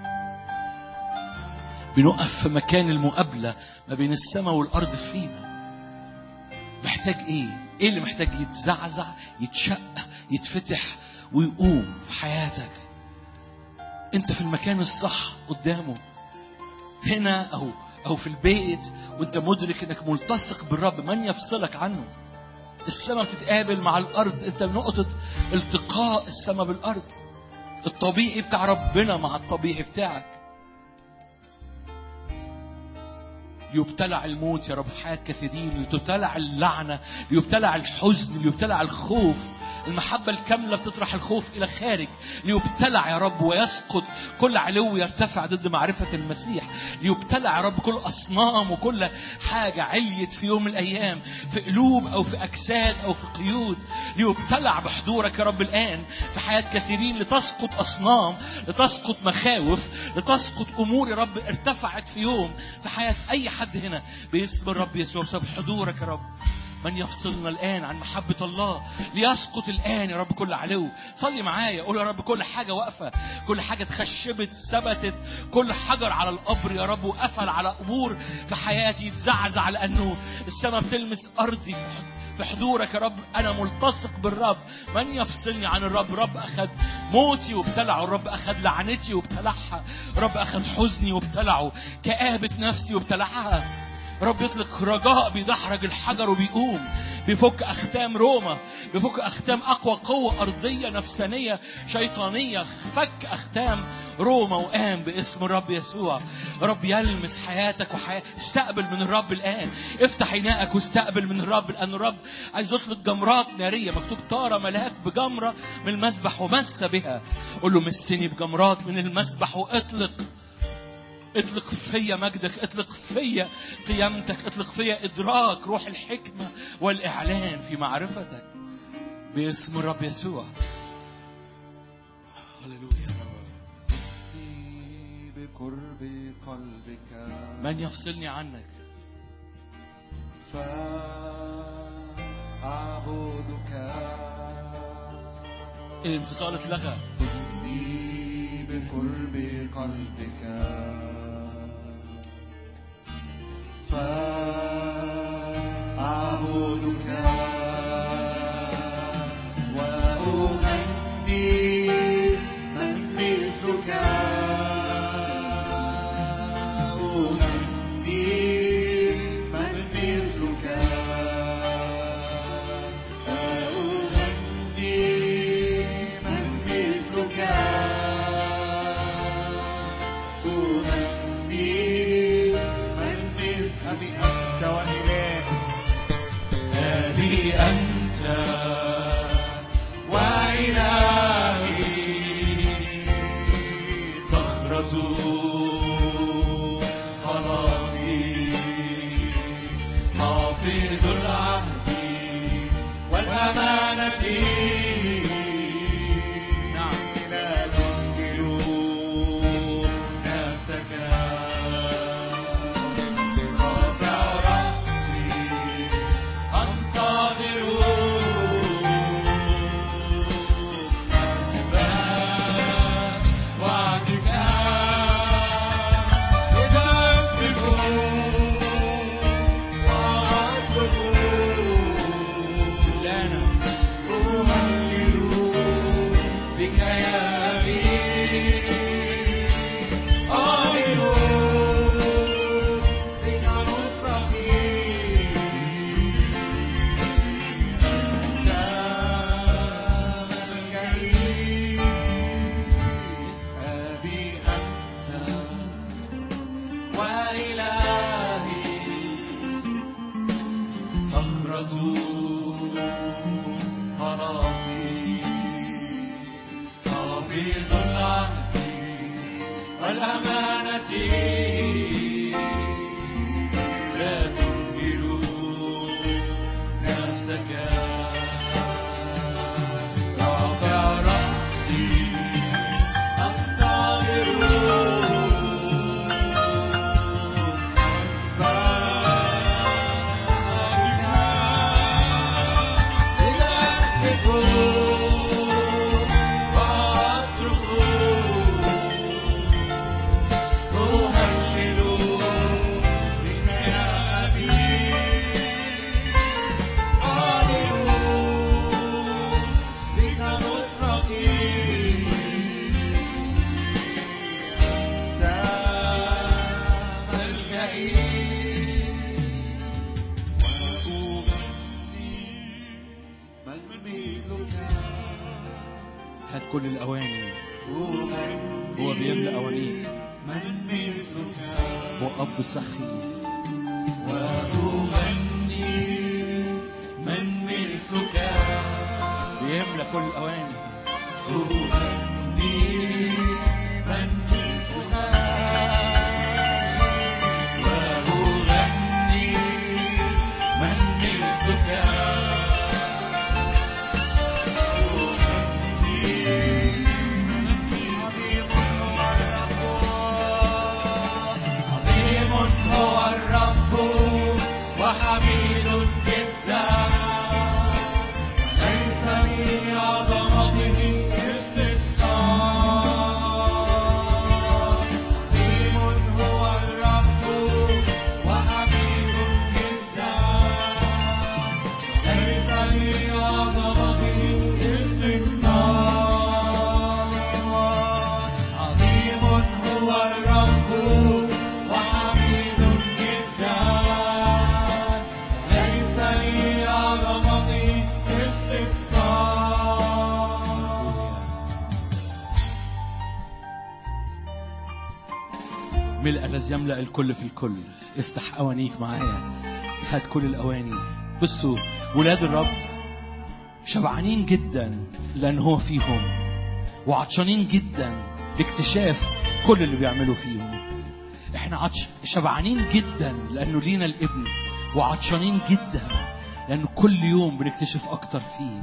بنقف في مكان المقابلة ما بين السماء والأرض فينا محتاج ايه؟ ايه اللي محتاج يتزعزع يتشق يتفتح ويقوم في حياتك انت في المكان الصح قدامه هنا او او في البيت وانت مدرك انك ملتصق بالرب من يفصلك عنه السماء بتتقابل مع الارض انت نقطه التقاء السماء بالارض الطبيعي بتاع ربنا مع الطبيعي بتاعك ليبتلع الموت يا رب في حياة كثيرين لتبتلع اللعنة ليبتلع الحزن ليبتلع الخوف المحبة الكاملة بتطرح الخوف إلى خارج ليبتلع يا رب ويسقط كل علو يرتفع ضد معرفة المسيح ليبتلع يا رب كل أصنام وكل حاجة عليت في يوم من الأيام في قلوب أو في أجساد أو في قيود ليبتلع بحضورك يا رب الآن في حياة كثيرين لتسقط أصنام لتسقط مخاوف لتسقط أمور يا رب ارتفعت في يوم في حياة أي حد هنا باسم الرب يسوع بسبب حضورك يا رب من يفصلنا الآن عن محبة الله ليسقط الآن يا رب كل علو صلي معايا قول يا رب كل حاجة واقفة كل حاجة اتخشبت ثبتت كل حجر على القبر يا رب وقفل على أمور في حياتي يتزعزع لأنه السماء بتلمس أرضي في حضور في حضورك يا رب انا ملتصق بالرب من يفصلني عن الرب رب اخذ موتي وابتلعه الرب اخذ لعنتي وابتلعها رب اخذ حزني وابتلعه كآبة نفسي وابتلعها رب يطلق رجاء بيدحرج الحجر وبيقوم بيفك أختام روما بيفك أختام أقوى قوة أرضية نفسانية شيطانية فك أختام روما وقام باسم الرب يسوع رب يلمس حياتك وحياة استقبل من الرب الآن افتح عينائك واستقبل من الرب لأن الرب عايز يطلق جمرات نارية مكتوب طار ملاك بجمرة من المسبح ومس بها قول له مسني بجمرات من المسبح واطلق اطلق فيا مجدك اطلق فيا قيامتك اطلق فيا ادراك روح الحكمه والاعلان في معرفتك باسم الرب يسوع هللويا بقرب قلبك من يفصلني عنك فأعبدك الانفصال اتلغى خذني بقرب قلبك فأعبدك وأغني من مثلك أغني من مثلك أغني كل الأواني أغني هو بيملأ أوانيك من مثلك هو أب سخي وأغني من مثلك بيملأ كل الأواني أغني من مثلك وأغني من مثلك عظيم هو الرب وحميد جدا وليس في عظمته استقصاء عظيم هو الرب وحميد جدا ليس في عظمته استقصاء عظيم هو الرب وحميد جدا ليس لعظمته استقصاء ملء الذي يملأ الكل في الكل افتح أوانيك معايا هات كل الأواني بصوا ولاد الرب شبعانين جدا لأن هو فيهم وعطشانين جدا لاكتشاف كل اللي بيعملوا فيهم احنا عطش شبعانين جدا لأنه لينا الابن وعطشانين جدا لأنه كل يوم بنكتشف أكتر فيه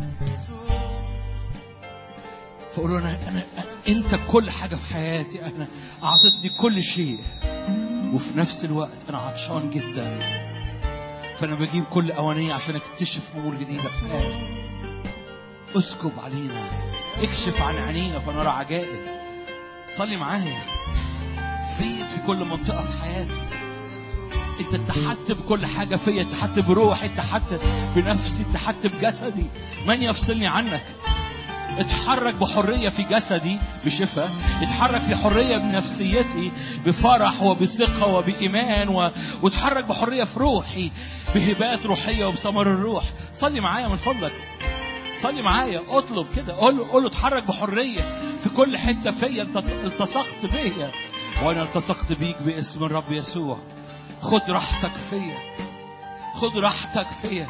فقولوا أنا أنا أنت كل حاجة في حياتي أنا أعطتني كل شيء وفي نفس الوقت أنا عطشان جدا فأنا بجيب كل أوانية عشان أكتشف أمور جديدة في حياتي اسكب علينا اكشف عن عينينا فنرى عجائب صلي معايا فيض في كل منطقة في حياتي انت اتحدت بكل حاجة فيا اتحدت بروحي اتحدت بنفسي اتحدت بجسدي من يفصلني عنك اتحرك بحرية في جسدي بشفاء اتحرك في حرية بنفسيتي بفرح وبثقة وبإيمان و... واتحرك بحرية في روحي بهبات روحية وبثمر الروح صلي معايا من فضلك صلي معايا اطلب كده قول له قول له اتحرك بحرية في كل حتة فيا انت التصقت بيا وانا التصقت بيك باسم الرب يسوع خد راحتك فيا خد راحتك فيا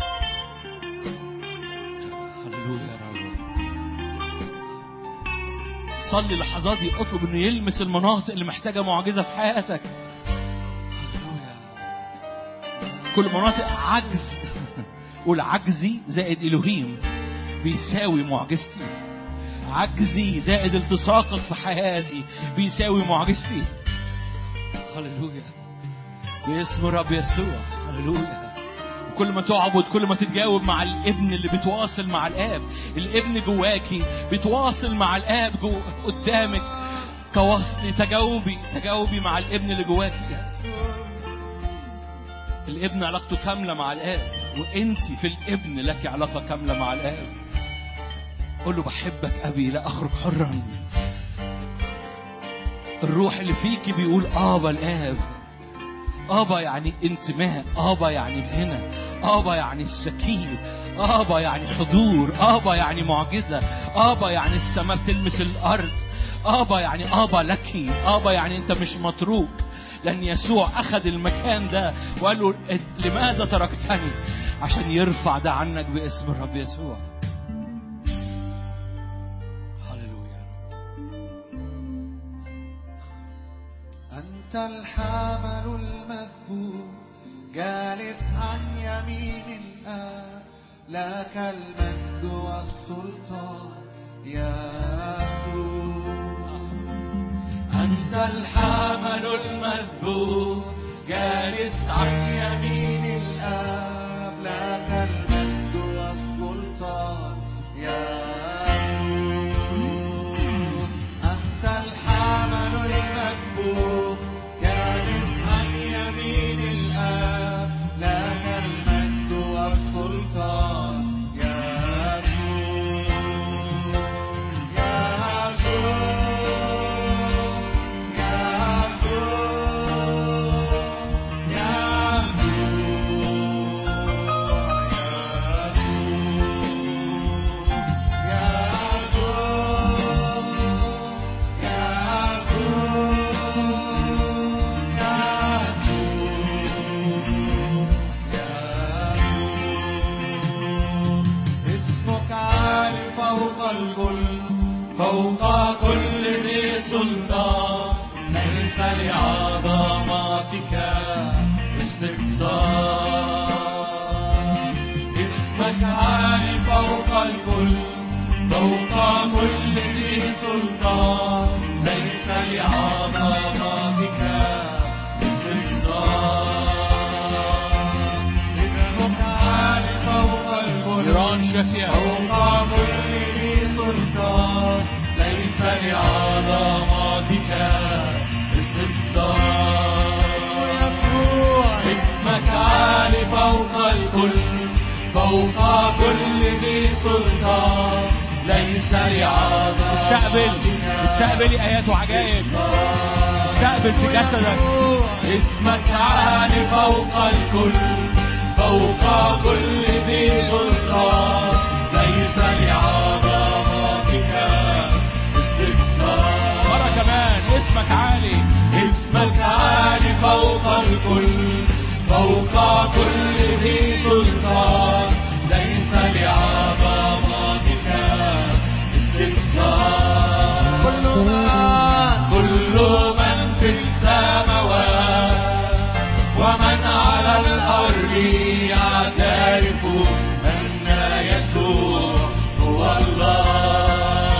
هللويا يا رب صلي اللحظات دي اطلب انه يلمس المناطق اللي محتاجه معجزه في حياتك هللويا كل مناطق عجز قول عجزي زائد الوهيم بيساوي معجزتي عجزي زائد التصاقك في حياتي بيساوي معجزتي هللويا باسم الرب يسوع هللويا كل ما تعبد كل ما تتجاوب مع الابن اللي بيتواصل مع الاب الابن جواكي بيتواصل مع الاب جو قدامك تواصلي تجاوبي تجاوبي مع الابن اللي جواكي الابن علاقته كاملة مع الاب وانت في الابن لك علاقة كاملة مع الاب قول له بحبك ابي لا اخرج حرا الروح اللي فيكي بيقول ابا الاب ابا يعني انتماء ابا يعني غنى ابا يعني الشكيل ابا يعني حضور ابا يعني معجزه ابا يعني السماء بتلمس الارض ابا يعني ابا لك ابا يعني انت مش متروك لان يسوع اخذ المكان ده وقال له لماذا تركتني عشان يرفع ده عنك باسم الرب يسوع هللويا أنت الحمل المذبوح جالس عن يمين الآب لك المجد والسلطان يسوع أنت الحمل المذبوح جالس عن يمين الآب لك المجد والسلطان يسوع أنت الحمل المذبوح جالس عن يمين الآب لك المجد والسلطان يسوع سلطان ليس لعظمتك استكثار اسمك عالي فوق الكل نيران شافية فوق كل ذي سلطان ليس لعظمتك استكثار يسوع اسمك عالي فوق الكل فوق كل ذي سلطان ليس لعظمتك استقبل استقبل آيات وعجائب استقبل في جسدك اسمك عالي فوق الكل فوق كل ذي سلطان ليس لعظمتك استكثار مرة كمان اسمك عالي اسمك عالي فوق الكل فوق كل ذي سلطان ليس لعظمتك استكثار كل من كل من في السماوات ومن على الأرض يعترف أن يسوع هو الله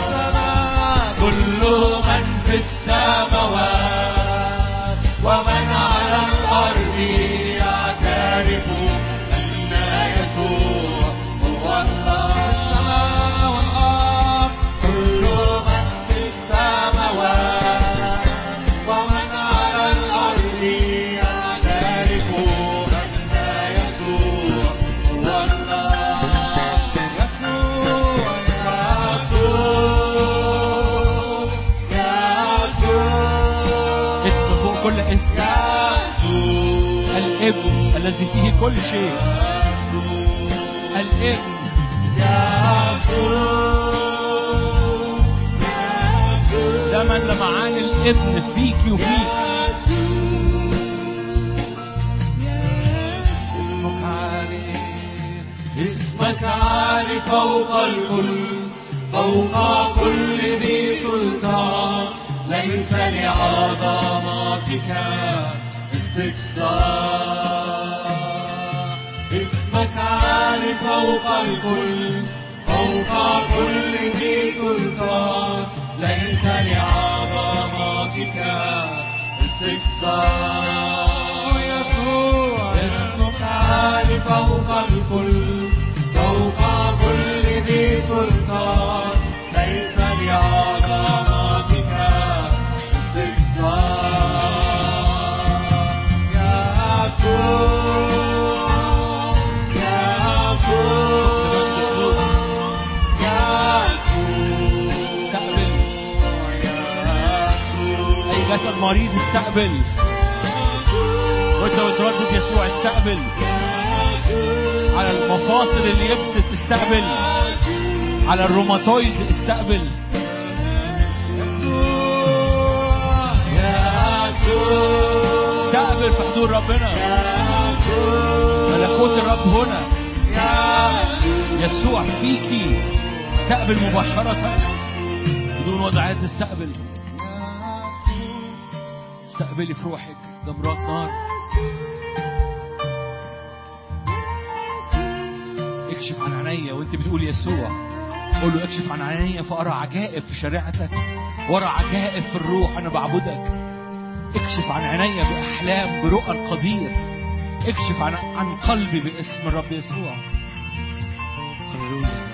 كل من في السماوات ومن على الأرض يعترف أن يسوع هو الله السماء والأرض كل من في السماوات ومن على الأرض يعترف أن يسوع هو الله يسوع يسوع يسوع اسم فوق كل اسم يسوع الابن الذي فيه كل شيء الابن ده من لمعان الابن فيك وفيك اسمك عالي اسمك عالي فوق الكل فوق كل ذي سلطان ليس لعظمتك استكثار اسمك عالي فوق الكل فوق كل ذي سلطان ليس لعظمتك استكثار يسوع اسمك عالي فوق الكل فوق كل ذي سلطان ليس لعظمتك استكثار يسوع يسوع استقبل اي جسد مريض استقبل وانت بتردد يسوع استقبل على المفاصل اللي يبست استقبل على الروماتويد استقبل استقبل في حضور ربنا ملكوت الرب هنا يسوع فيكي استقبل مباشرة بدون وضع يد استقبل استقبلي في روحك جمرات نار اكشف عن عينيا وانت بتقول يسوع قول له اكشف عن عينيا فارى عجائب في شريعتك وارى عجائب في الروح انا بعبدك اكشف عن عينيا باحلام برؤى القدير اكشف عن عن قلبي باسم الرب يسوع هللويا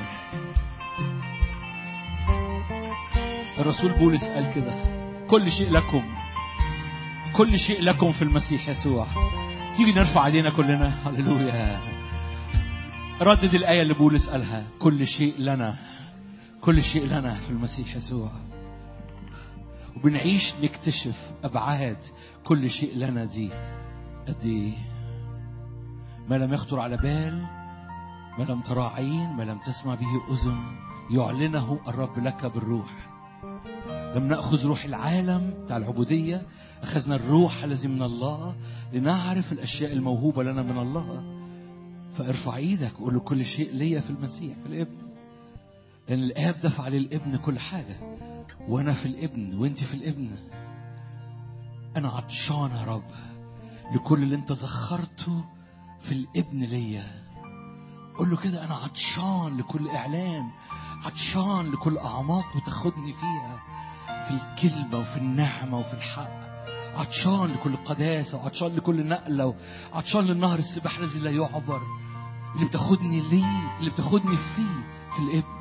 الرسول بولس قال كده كل شيء لكم كل شيء لكم في المسيح يسوع تيجي نرفع ايدينا كلنا هللويا ردد الآية اللي بولس قالها كل شيء لنا كل شيء لنا في المسيح يسوع وبنعيش نكتشف أبعاد كل شيء لنا دي قد إيه ما لم يخطر على بال ما لم ترى عين ما لم تسمع به أذن يعلنه الرب لك بالروح لم نأخذ روح العالم بتاع العبودية أخذنا الروح الذي من الله لنعرف الأشياء الموهوبة لنا من الله فارفع ايدك وقول له كل شيء ليا في المسيح في الابن لأن الآب دفع للابن كل حاجة وأنا في الابن وأنت في الابن أنا عطشان يا رب لكل اللي أنت ذخرته في الابن ليا قول له كده أنا عطشان لكل إعلان عطشان لكل أعماق بتاخدني فيها في الكلمة وفي النعمة وفي الحق عطشان لكل قداسة وعطشان لكل نقلة وعطشان للنهر السباح الذي لا يعبر اللي بتاخدني ليه اللي بتاخدني فيه في الابن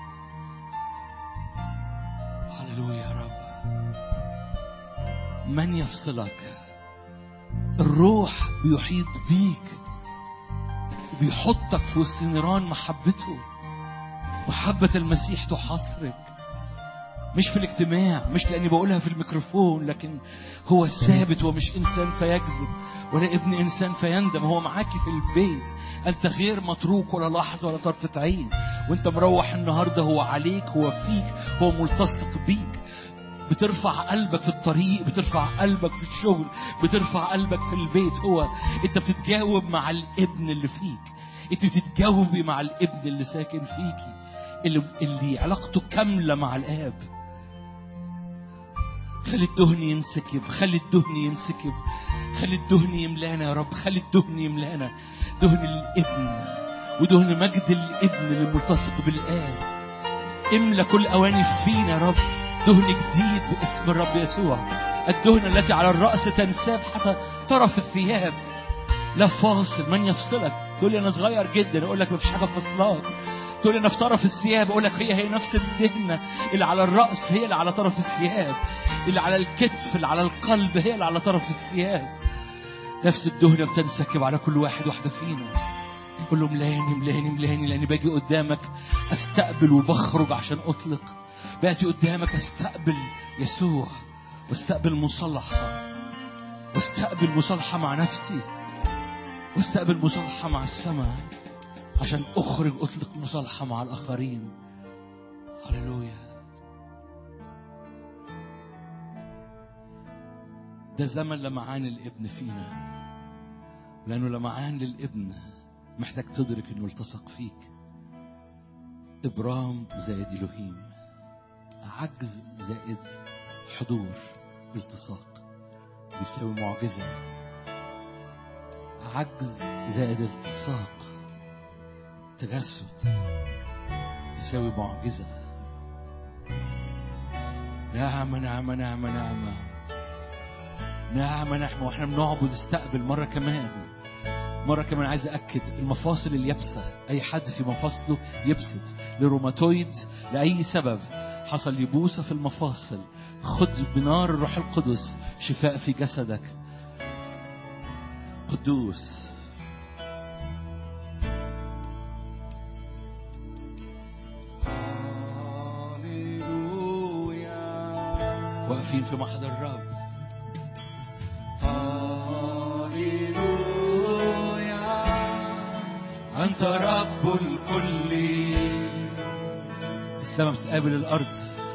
هللويا يا رب من يفصلك الروح بيحيط بيك وبيحطك في وسط نيران محبته محبة المسيح تحاصرك مش في الاجتماع مش لاني بقولها في الميكروفون لكن هو ثابت ومش انسان فيكذب ولا ابن انسان فيندم هو معاكي في البيت انت غير متروك ولا لحظه ولا طرفه عين وانت مروح النهارده هو عليك هو فيك هو ملتصق بيك بترفع قلبك في الطريق بترفع قلبك في الشغل بترفع قلبك في البيت هو انت بتتجاوب مع الابن اللي فيك انت بتتجاوبي مع الابن اللي ساكن فيكي اللي, اللي علاقته كامله مع الاب خلي الدهن ينسكب خلي الدهن ينسكب خلي الدهن يملانا يا رب خلي الدهن يملانا دهن الابن ودهن مجد الابن اللي ملتصق بالآب املى كل أواني فينا يا رب دهن جديد باسم الرب يسوع الدهن التي على الرأس تنساب حتى طرف الثياب لا فاصل من يفصلك تقول لي انا صغير جدا اقول لك مفيش حاجه فصلاك تقول لي انا في طرف الثياب اقول لك هي هي نفس الدهنه اللي على الراس هي اللي على طرف الثياب اللي على الكتف اللي على القلب هي اللي على طرف الثياب نفس الدهنه بتنسكب على كل واحد واحده فينا قول له ملاني ملاني ملاني لاني باجي قدامك استقبل وبخرج عشان اطلق باتي قدامك استقبل يسوع واستقبل مصالحه واستقبل مصالحه مع نفسي واستقبل مصالحه مع السماء عشان اخرج اطلق مصالحه مع الاخرين هللويا ده زمن لمعان الابن فينا لانه لمعان للابن محتاج تدرك انه التصق فيك ابرام زائد الوهيم عجز زائد حضور التصاق بيساوي معجزه عجز زائد التصاق تجسد يساوي معجزة نعمة نعمة نعمة نعمة نعمة نعمة واحنا بنعبد استقبل مرة كمان مرة كمان عايز أكد المفاصل اليابسة أي حد في مفاصله يبسط لروماتويد لأي سبب حصل يبوسة في المفاصل خد بنار الروح القدس شفاء في جسدك قدوس واقفين في محضر الرب أنت رب الكل السماء بتقابل الأرض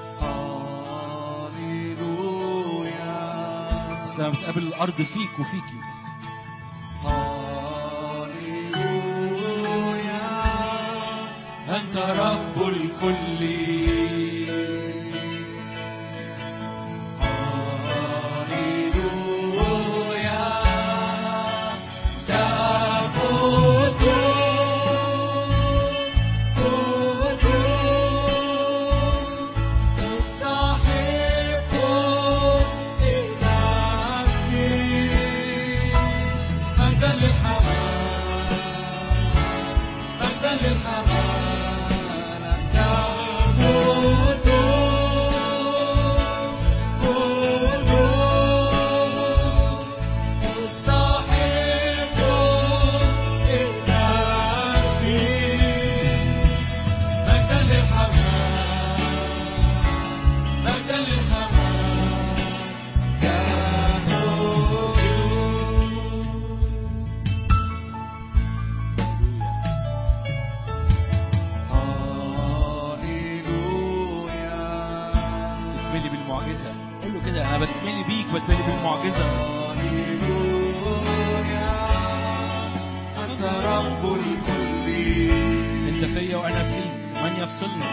هاليلويا السماء بتقابل الأرض فيك وفيكي هاليلويا أنت رب الكل هاليلويا تعبد تستحق إلهي مجدا للحمام مجدا للحمام تعبد تستحق إلهي مجدا للحمام مجدا للحمام كانوا هاليلويا بتملي بالمعجزة قول له كده أنا بتملي بيك بتملي بالمعجزة هاليلويا أنت رب الكل أنت فيا وأنا فيك من يفصلنا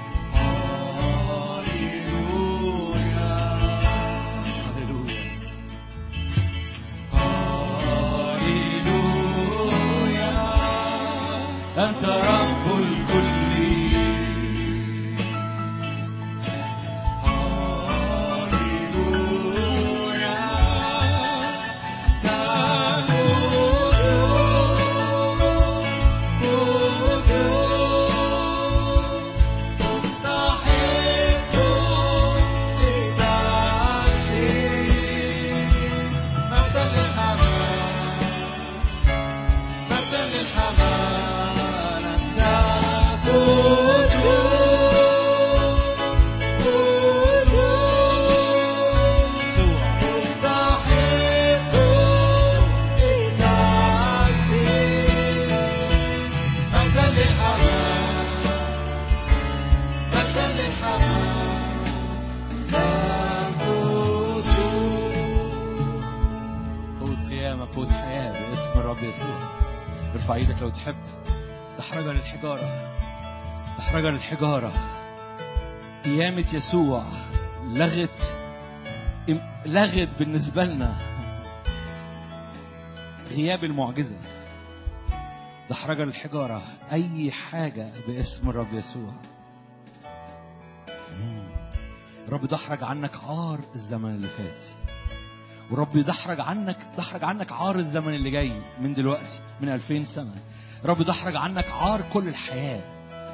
هاليلويا هللويا هاليلويا أنت رب الكل أمامك قوة حياة باسم الرب يسوع ارفع ايدك لو تحب دحرجة للحجارة دحرجة للحجارة قيامة يسوع لغت لغت بالنسبة لنا غياب المعجزة دحرجة للحجارة أي حاجة باسم الرب يسوع مم. رب دحرج عنك عار الزمن اللي فات ورب يدحرج عنك دحرج عنك عار الزمن اللي جاي من دلوقتي من 2000 سنة رب دحرج عنك عار كل الحياة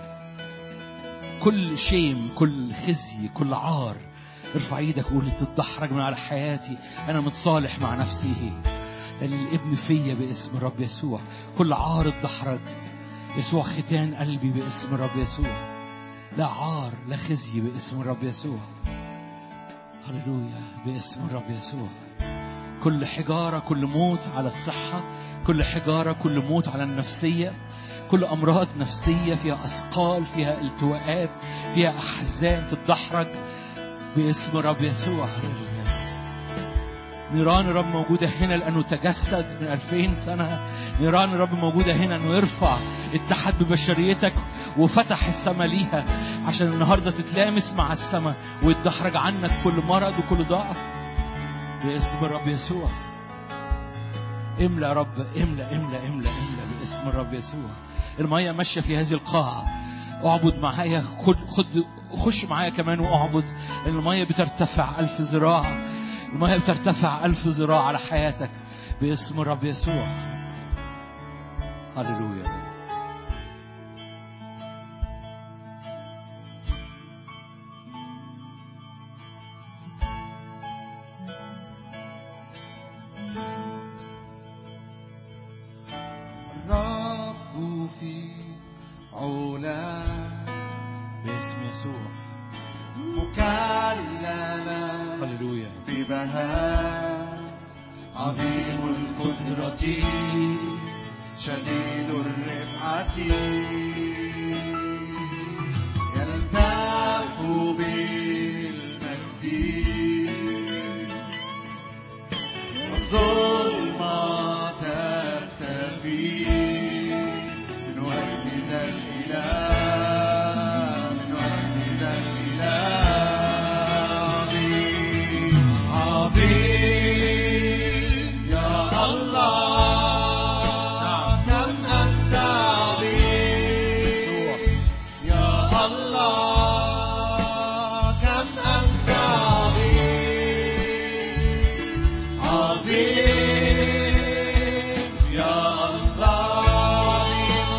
كل شيم كل خزي كل عار ارفع ايدك وقول تتدحرج من على حياتي انا متصالح مع نفسي لان الابن فيا باسم الرب يسوع كل عار اتدحرج يسوع ختان قلبي باسم الرب يسوع لا عار لا خزي باسم الرب يسوع هللويا باسم الرب يسوع كل حجارة كل موت على الصحة كل حجارة كل موت على النفسية كل أمراض نفسية فيها أثقال فيها التواءات فيها أحزان تتدحرج باسم الرب يسوع هللويا نيران الرب موجودة هنا لأنه تجسد من ألفين سنة نيران الرب موجودة هنا أنه يرفع اتحد ببشريتك وفتح السماء ليها عشان النهاردة تتلامس مع السماء ويتدحرج عنك كل مرض وكل ضعف باسم الرب يسوع املى يا رب املى املى املى املى باسم الرب يسوع المية ماشية في هذه القاعة اعبد معايا خد خد خش معايا كمان واعبد لان المية بترتفع ألف ذراع المية بترتفع ألف ذراع على حياتك باسم الرب يسوع هللويا الرب في علا باسم يسوع مكللا هللويا ببهاء عظيم القدرة شديد الرفعة يلتف بالمجد والظلمة تختفي من وجه ذا الإله من وجه ذا الإله عظيم عظيم يا الله كم أنت عظيم يا الله كم أنت عظيم عظيم يا الله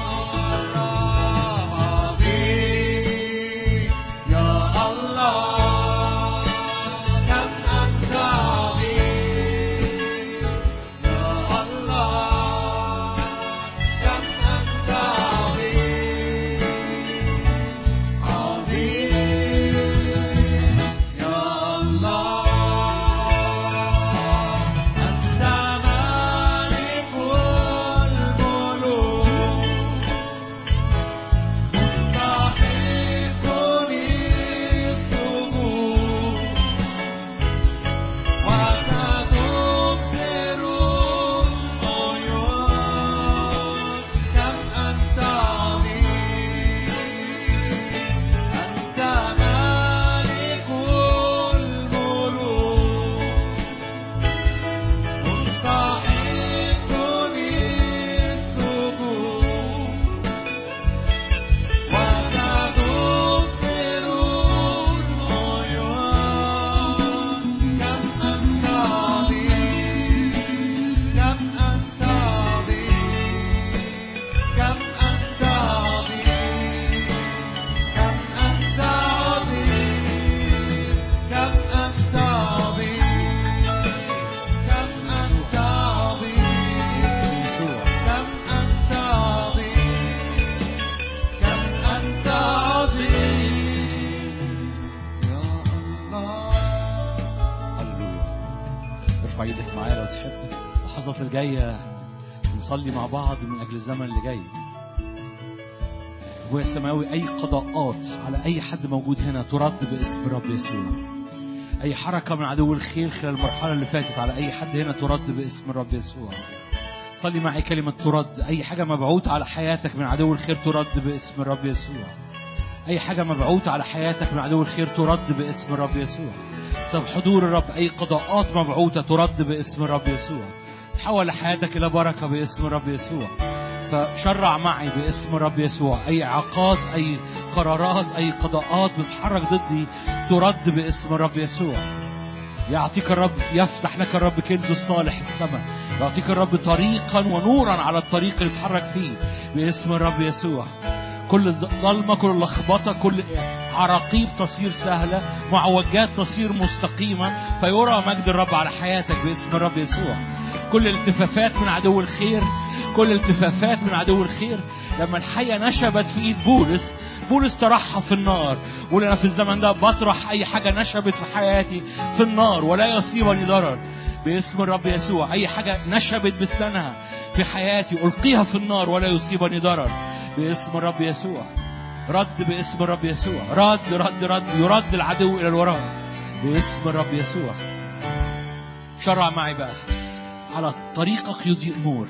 عظيم يا الله كم أنت عظيم يا الله كم أنت عظيم عظيم يا الله أنت مالك الملوك مستحق للسجود وستبصر العيون كم أنت عظيم أنت مالك الملوك مستحق للسجود وستبصر العيون كم أنت عظيم كم أنت عظيم كم أنت عظيم كم أنت عظيم كم أنت عظيم كم أنت عظيم باسم يسوع كم أنت عظيم كم أنت عظيم يا الله هللويا ارفع ايدك معايا لو تحب اللحظات الجاية نصلي مع بعض من أجل الزمن اللي جاي أبويا السماوي أي قضاءات على أي حد موجود هنا ترد باسم الرب يسوع أي حركة من عدو الخير خلال المرحلة اللي فاتت على أي حد هنا ترد باسم الرب يسوع صلي معي كلمة ترد أي حاجة مبعوثة على حياتك من عدو الخير ترد باسم الرب يسوع أي حاجة مبعوثة على حياتك من عدو الخير ترد باسم الرب يسوع بسبب حضور الرب أي قضاءات مبعوثة ترد باسم الرب يسوع تحول حياتك إلى بركة باسم الرب يسوع فشرع معي باسم الرب يسوع أي إعاقات أي قرارات أي قضاءات بتتحرك ضدي ترد باسم الرب يسوع يعطيك الرب يفتح لك الرب كنز الصالح السماء يعطيك الرب طريقا ونورا على الطريق اللي تتحرك فيه باسم الرب يسوع كل ضلمة كل لخبطة كل عراقيب تصير سهلة معوجات تصير مستقيمة فيرى مجد الرب على حياتك باسم الرب يسوع كل الالتفافات من عدو الخير كل الالتفافات من عدو الخير لما الحية نشبت في ايد بولس بولس طرحها في النار بقول انا في الزمن ده بطرح اي حاجة نشبت في حياتي في النار ولا يصيبني ضرر باسم الرب يسوع اي حاجة نشبت بسنانها في حياتي القيها في النار ولا يصيبني ضرر باسم الرب يسوع رد باسم الرب يسوع رد رد رد يرد العدو الى الوراء باسم الرب يسوع شرع معي بقى على طريقك يضيء نور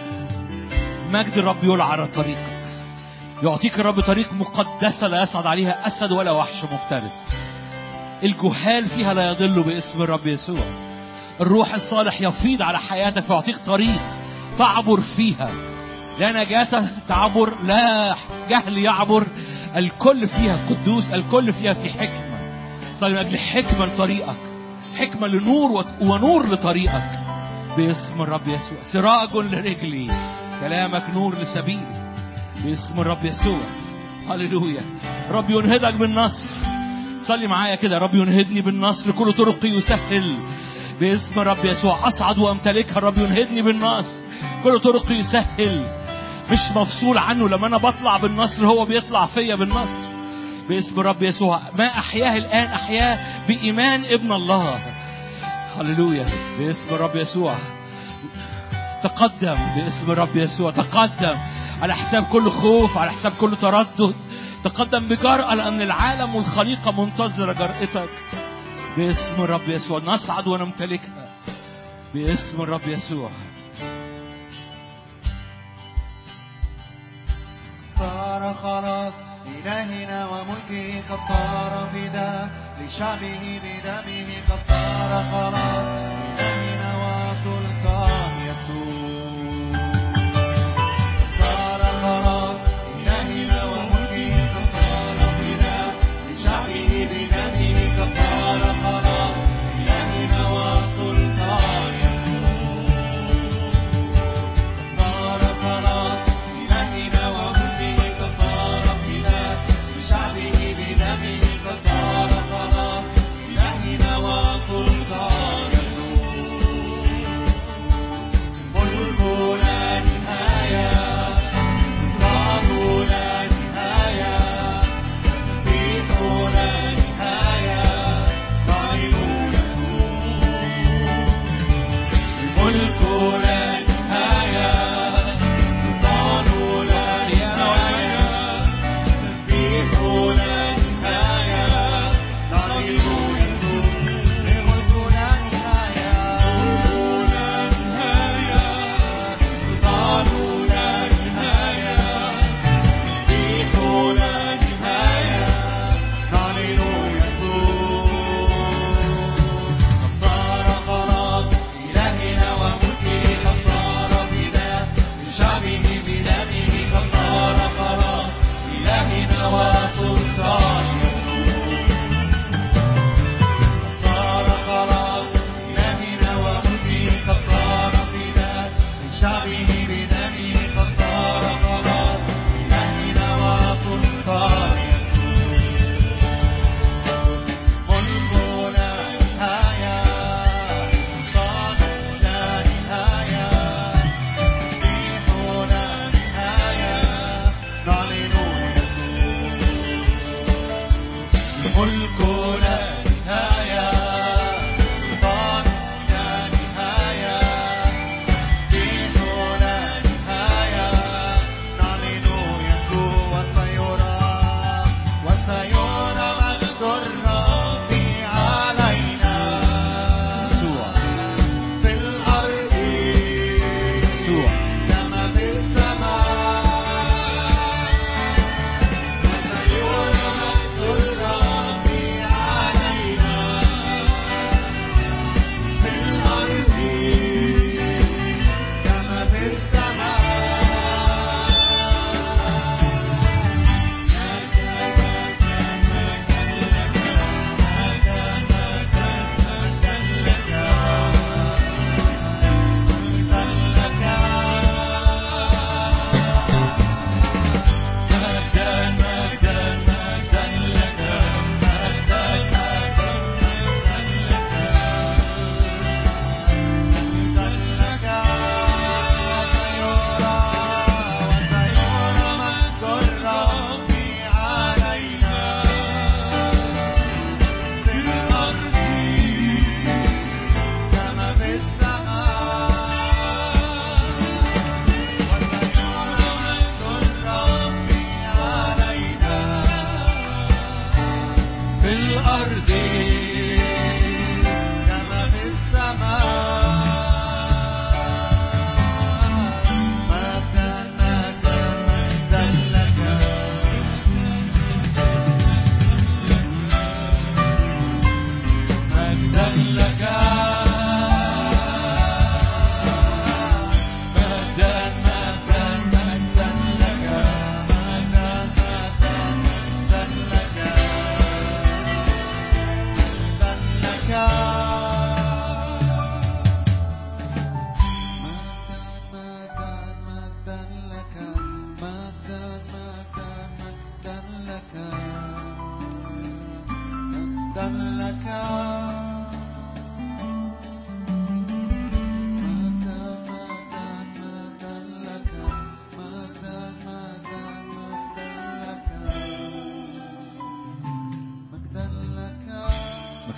مجد الرب يولع على طريقك يعطيك الرب طريق مقدسة لا يصعد عليها أسد ولا وحش مفترس الجهال فيها لا يضل باسم الرب يسوع الروح الصالح يفيض على حياتك فيعطيك طريق تعبر فيها لا نجاسة تعبر لا جهل يعبر الكل فيها قدوس الكل فيها في حكمة صلي من أجل حكمة لطريقك حكمة لنور وت- ونور لطريقك باسم الرب يسوع سراج لرجلي كلامك نور لسبيلي باسم الرب يسوع هللويا رب ينهضك بالنصر صلي معايا كده رب ينهدني بالنصر كل طرقي يسهل باسم الرب يسوع اصعد وامتلكها الرب ينهدني بالنصر كل طرقي يسهل مش مفصول عنه لما انا بطلع بالنصر هو بيطلع فيا بالنصر باسم الرب يسوع ما احياه الان احياه بايمان ابن الله هللويا باسم الرب يسوع تقدم باسم الرب يسوع تقدم على حساب كل خوف على حساب كل تردد تقدم بجرأة لأن العالم والخليقة منتظرة جرأتك باسم الرب يسوع نصعد ونمتلكها باسم الرب يسوع صار خلاص إلهنا وملكه قد صار فداء لشعبه بدمه قد صار خلاص إلهنا وسلطان يسوع صار خلاص إلهنا وملكه قد صار فداء لشعبه بدمه قد صار خلاص إلهنا وسلطان يسوع صار خلاص إلهنا وملكه قد صار فداء لشعبه بدمه قد صار خلاص إلهنا وسلطان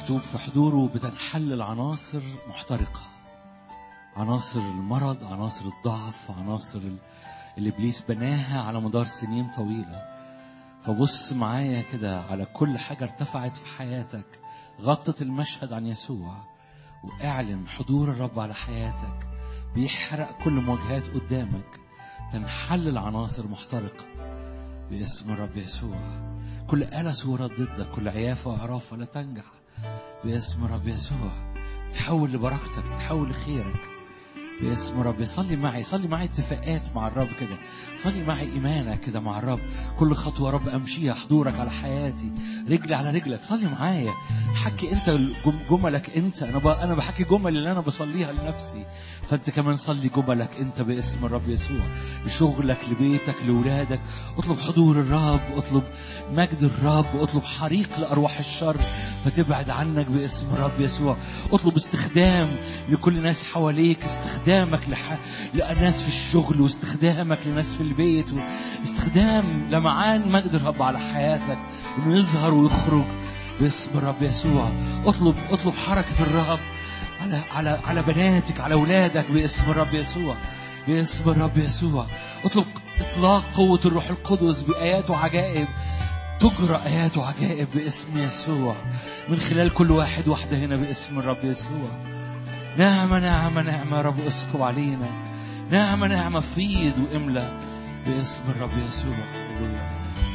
مكتوب في حضوره بتنحل العناصر محترقة عناصر المرض عناصر الضعف عناصر ال- اللي ابليس بناها على مدار سنين طويله فبص معايا كده على كل حاجه ارتفعت في حياتك غطت المشهد عن يسوع واعلن حضور الرب على حياتك بيحرق كل مواجهات قدامك تنحل العناصر محترقه باسم الرب يسوع كل آلة صورة ضدك كل عيافة وعرافة لا تنجح باسم الرب يسوع تحول لبركتك تحول لخيرك باسم ربي صلي معي صلي معي اتفاقات مع الرب كده صلي معي إيمانك كده مع الرب كل خطوة رب أمشيها حضورك على حياتي رجلي على رجلك صلي معايا حكي أنت الجم- جملك أنت أنا ب... أنا بحكي جمل اللي أنا بصليها لنفسي فأنت كمان صلي جملك أنت باسم الرب يسوع لشغلك لبيتك لولادك اطلب حضور الرب اطلب مجد الرب اطلب حريق لأرواح الشر فتبعد عنك باسم الرب يسوع اطلب استخدام لكل ناس حواليك استخدامك لح... لناس في الشغل واستخدامك لناس في البيت واستخدام لمعان مجد الرب على حياتك انه يظهر ويخرج باسم الرب يسوع اطلب اطلب حركة الرب على على على بناتك على اولادك باسم الرب يسوع باسم الرب يسوع اطلب اطلاق قوة الروح القدس بآيات وعجائب تجرى آيات وعجائب باسم يسوع من خلال كل واحد واحدة هنا باسم الرب يسوع نعمة نعمة نعمة يا رب اسكب علينا نعمة نعمة فيض واملى باسم الرب يسوع هللويا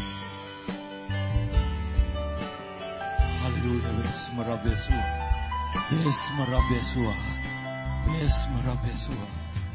هللويا باسم الرب يسوع باسم الرب يسوع باسم الرب يسوع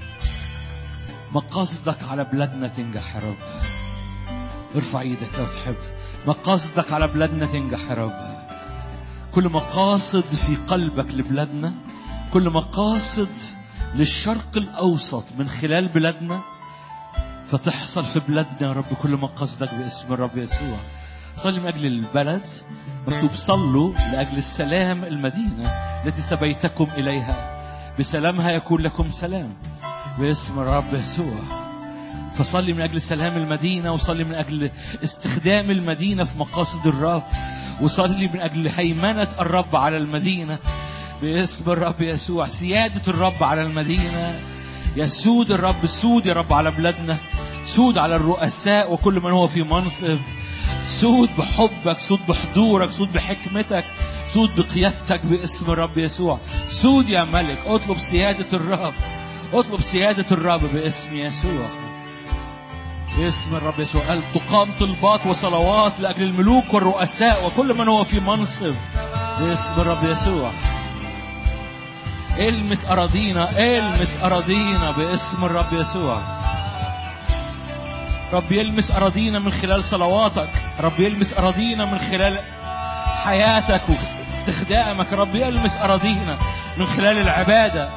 مقاصدك على بلادنا تنجح يا رب ارفع ايدك لو تحب مقاصدك على بلادنا تنجح يا رب كل مقاصد في قلبك لبلادنا كل مقاصد للشرق الأوسط من خلال بلادنا فتحصل في بلادنا يا رب كل مقاصدك باسم الرب يسوع صلي من أجل البلد مكتوب صلوا لأجل السلام المدينة التي سبيتكم إليها بسلامها يكون لكم سلام باسم الرب يسوع فصلي من أجل سلام المدينة وصلي من أجل استخدام المدينة في مقاصد الرب وصلي من أجل هيمنة الرب على المدينة باسم الرب يسوع سيادة الرب على المدينة يسود الرب سود يا رب على بلادنا سود على الرؤساء وكل من هو في منصب سود بحبك سود بحضورك سود بحكمتك سود بقيادتك باسم الرب يسوع سود يا ملك اطلب سيادة الرب اطلب سيادة الرب باسم يسوع باسم الرب يسوع قال تقام طلبات وصلوات لأجل الملوك والرؤساء وكل من هو في منصب باسم الرب يسوع المس أراضينا المس أراضينا باسم الرب يسوع رب يلمس أراضينا من خلال صلواتك رب يلمس أراضينا من خلال حياتك واستخدامك رب يلمس أراضينا من خلال العبادة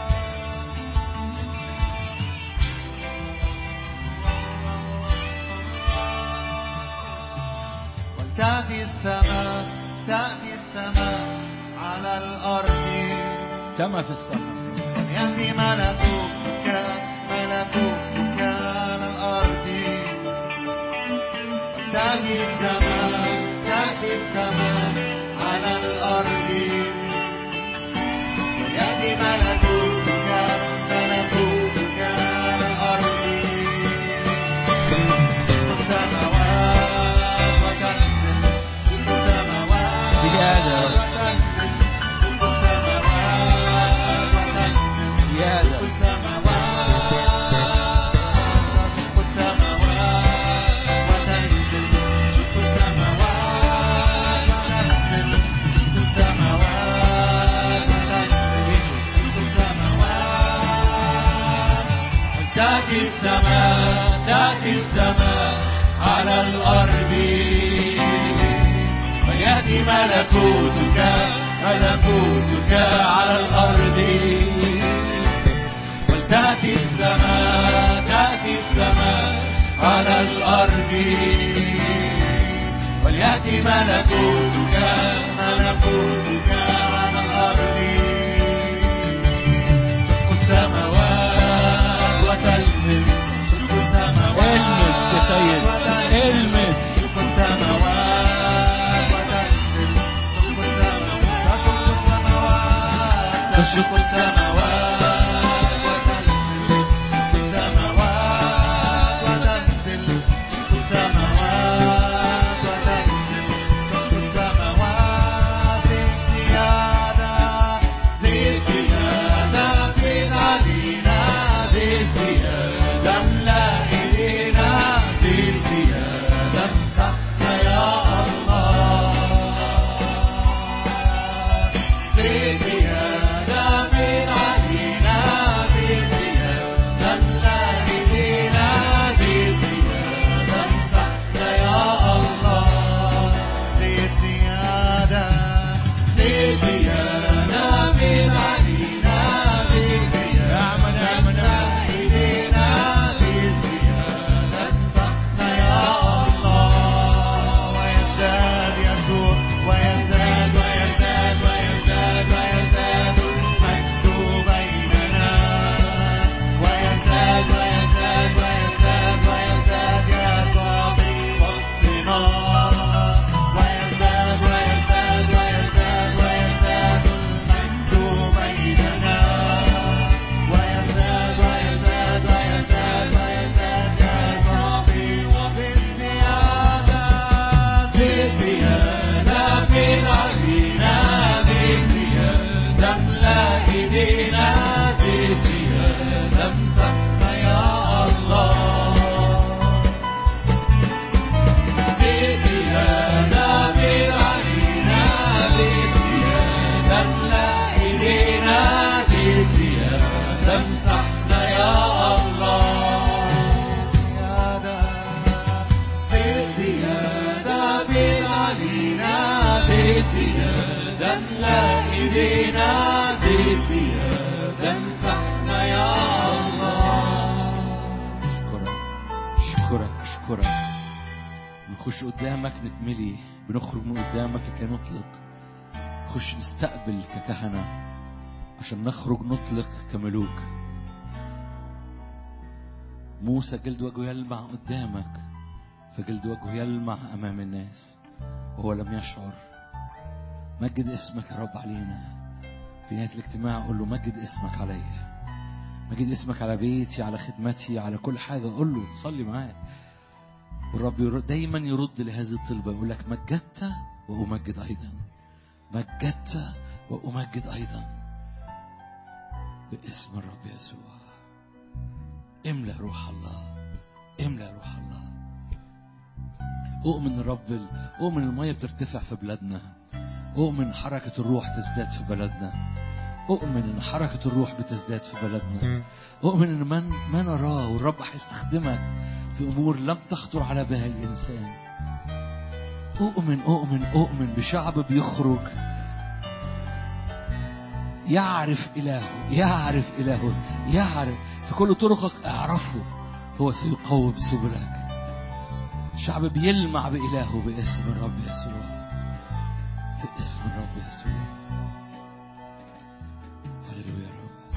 ولتأتي السماء تأتي السماء على الأرض كما في السماء يأتي ملكوتك ملكوتك على الأرض تأتي السماء تأتي السماء على الأرض يأتي ملكوتك ملكوتك على الأرض السماوات وتنزل السماوات زيادة. وتنزل السماوات وتنزل زيادة السماوات تسقط السماوات وتنزل السماوات وتنزل السماوات وتنزل السماوات تأتي السماء تأتي السماء على الأرض ويأتي ملكوتك ملكوتك على الأرض ولتأتي السماء تأتي السماء على الأرض وليأتي ملكوتك ملكوتك على الأرض تسقط السماوات وتلمس تسقط السماوات المس يا سيد المس تسقط السماوات وتنزل تسقط السماوات تشق ايدينا زيت زيادة امسحنا يا الله اشكرك اشكرك اشكرك نخش قدامك نتملي بنخرج من قدامك لكي نطلق نخش نستقبل ككهنة عشان نخرج نطلق كملوك موسى جلد وجهه يلمع قدامك فجلد وجهه يلمع أمام الناس وهو لم يشعر مجد اسمك يا رب علينا في نهاية الاجتماع قول له مجد اسمك عليا مجد اسمك على بيتي على خدمتي على كل حاجة قول له صلي معاه والرب يرد دايما يرد لهذه الطلبة يقول لك مجدت وأمجد أيضا مجدت وأمجد أيضا باسم الرب يسوع املأ روح الله املأ روح الله أؤمن الرب ال- أؤمن المية بترتفع في بلادنا أؤمن حركة الروح تزداد في بلدنا أؤمن إن حركة الروح بتزداد في بلدنا أؤمن إن من ما نراه والرب هيستخدمك في أمور لم تخطر على بال الإنسان أؤمن أؤمن أؤمن بشعب بيخرج يعرف إلهه يعرف إلهه يعرف في كل طرقك اعرفه هو سيقوم سبلك شعب بيلمع بإلهه باسم الرب يسوع في اسم الرب يسوع هللويا يا رب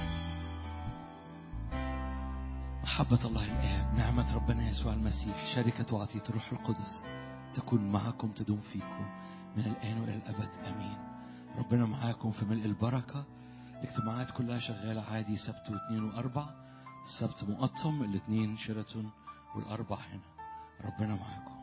محبة الله الآب نعمة ربنا يسوع المسيح شركة وعطية الروح القدس تكون معكم تدوم فيكم من الآن وإلى الأبد آمين ربنا معاكم في ملء البركة الاجتماعات كلها شغالة عادي سبت واثنين وأربع السبت مقطم الاثنين شيراتون والأربع هنا ربنا معاكم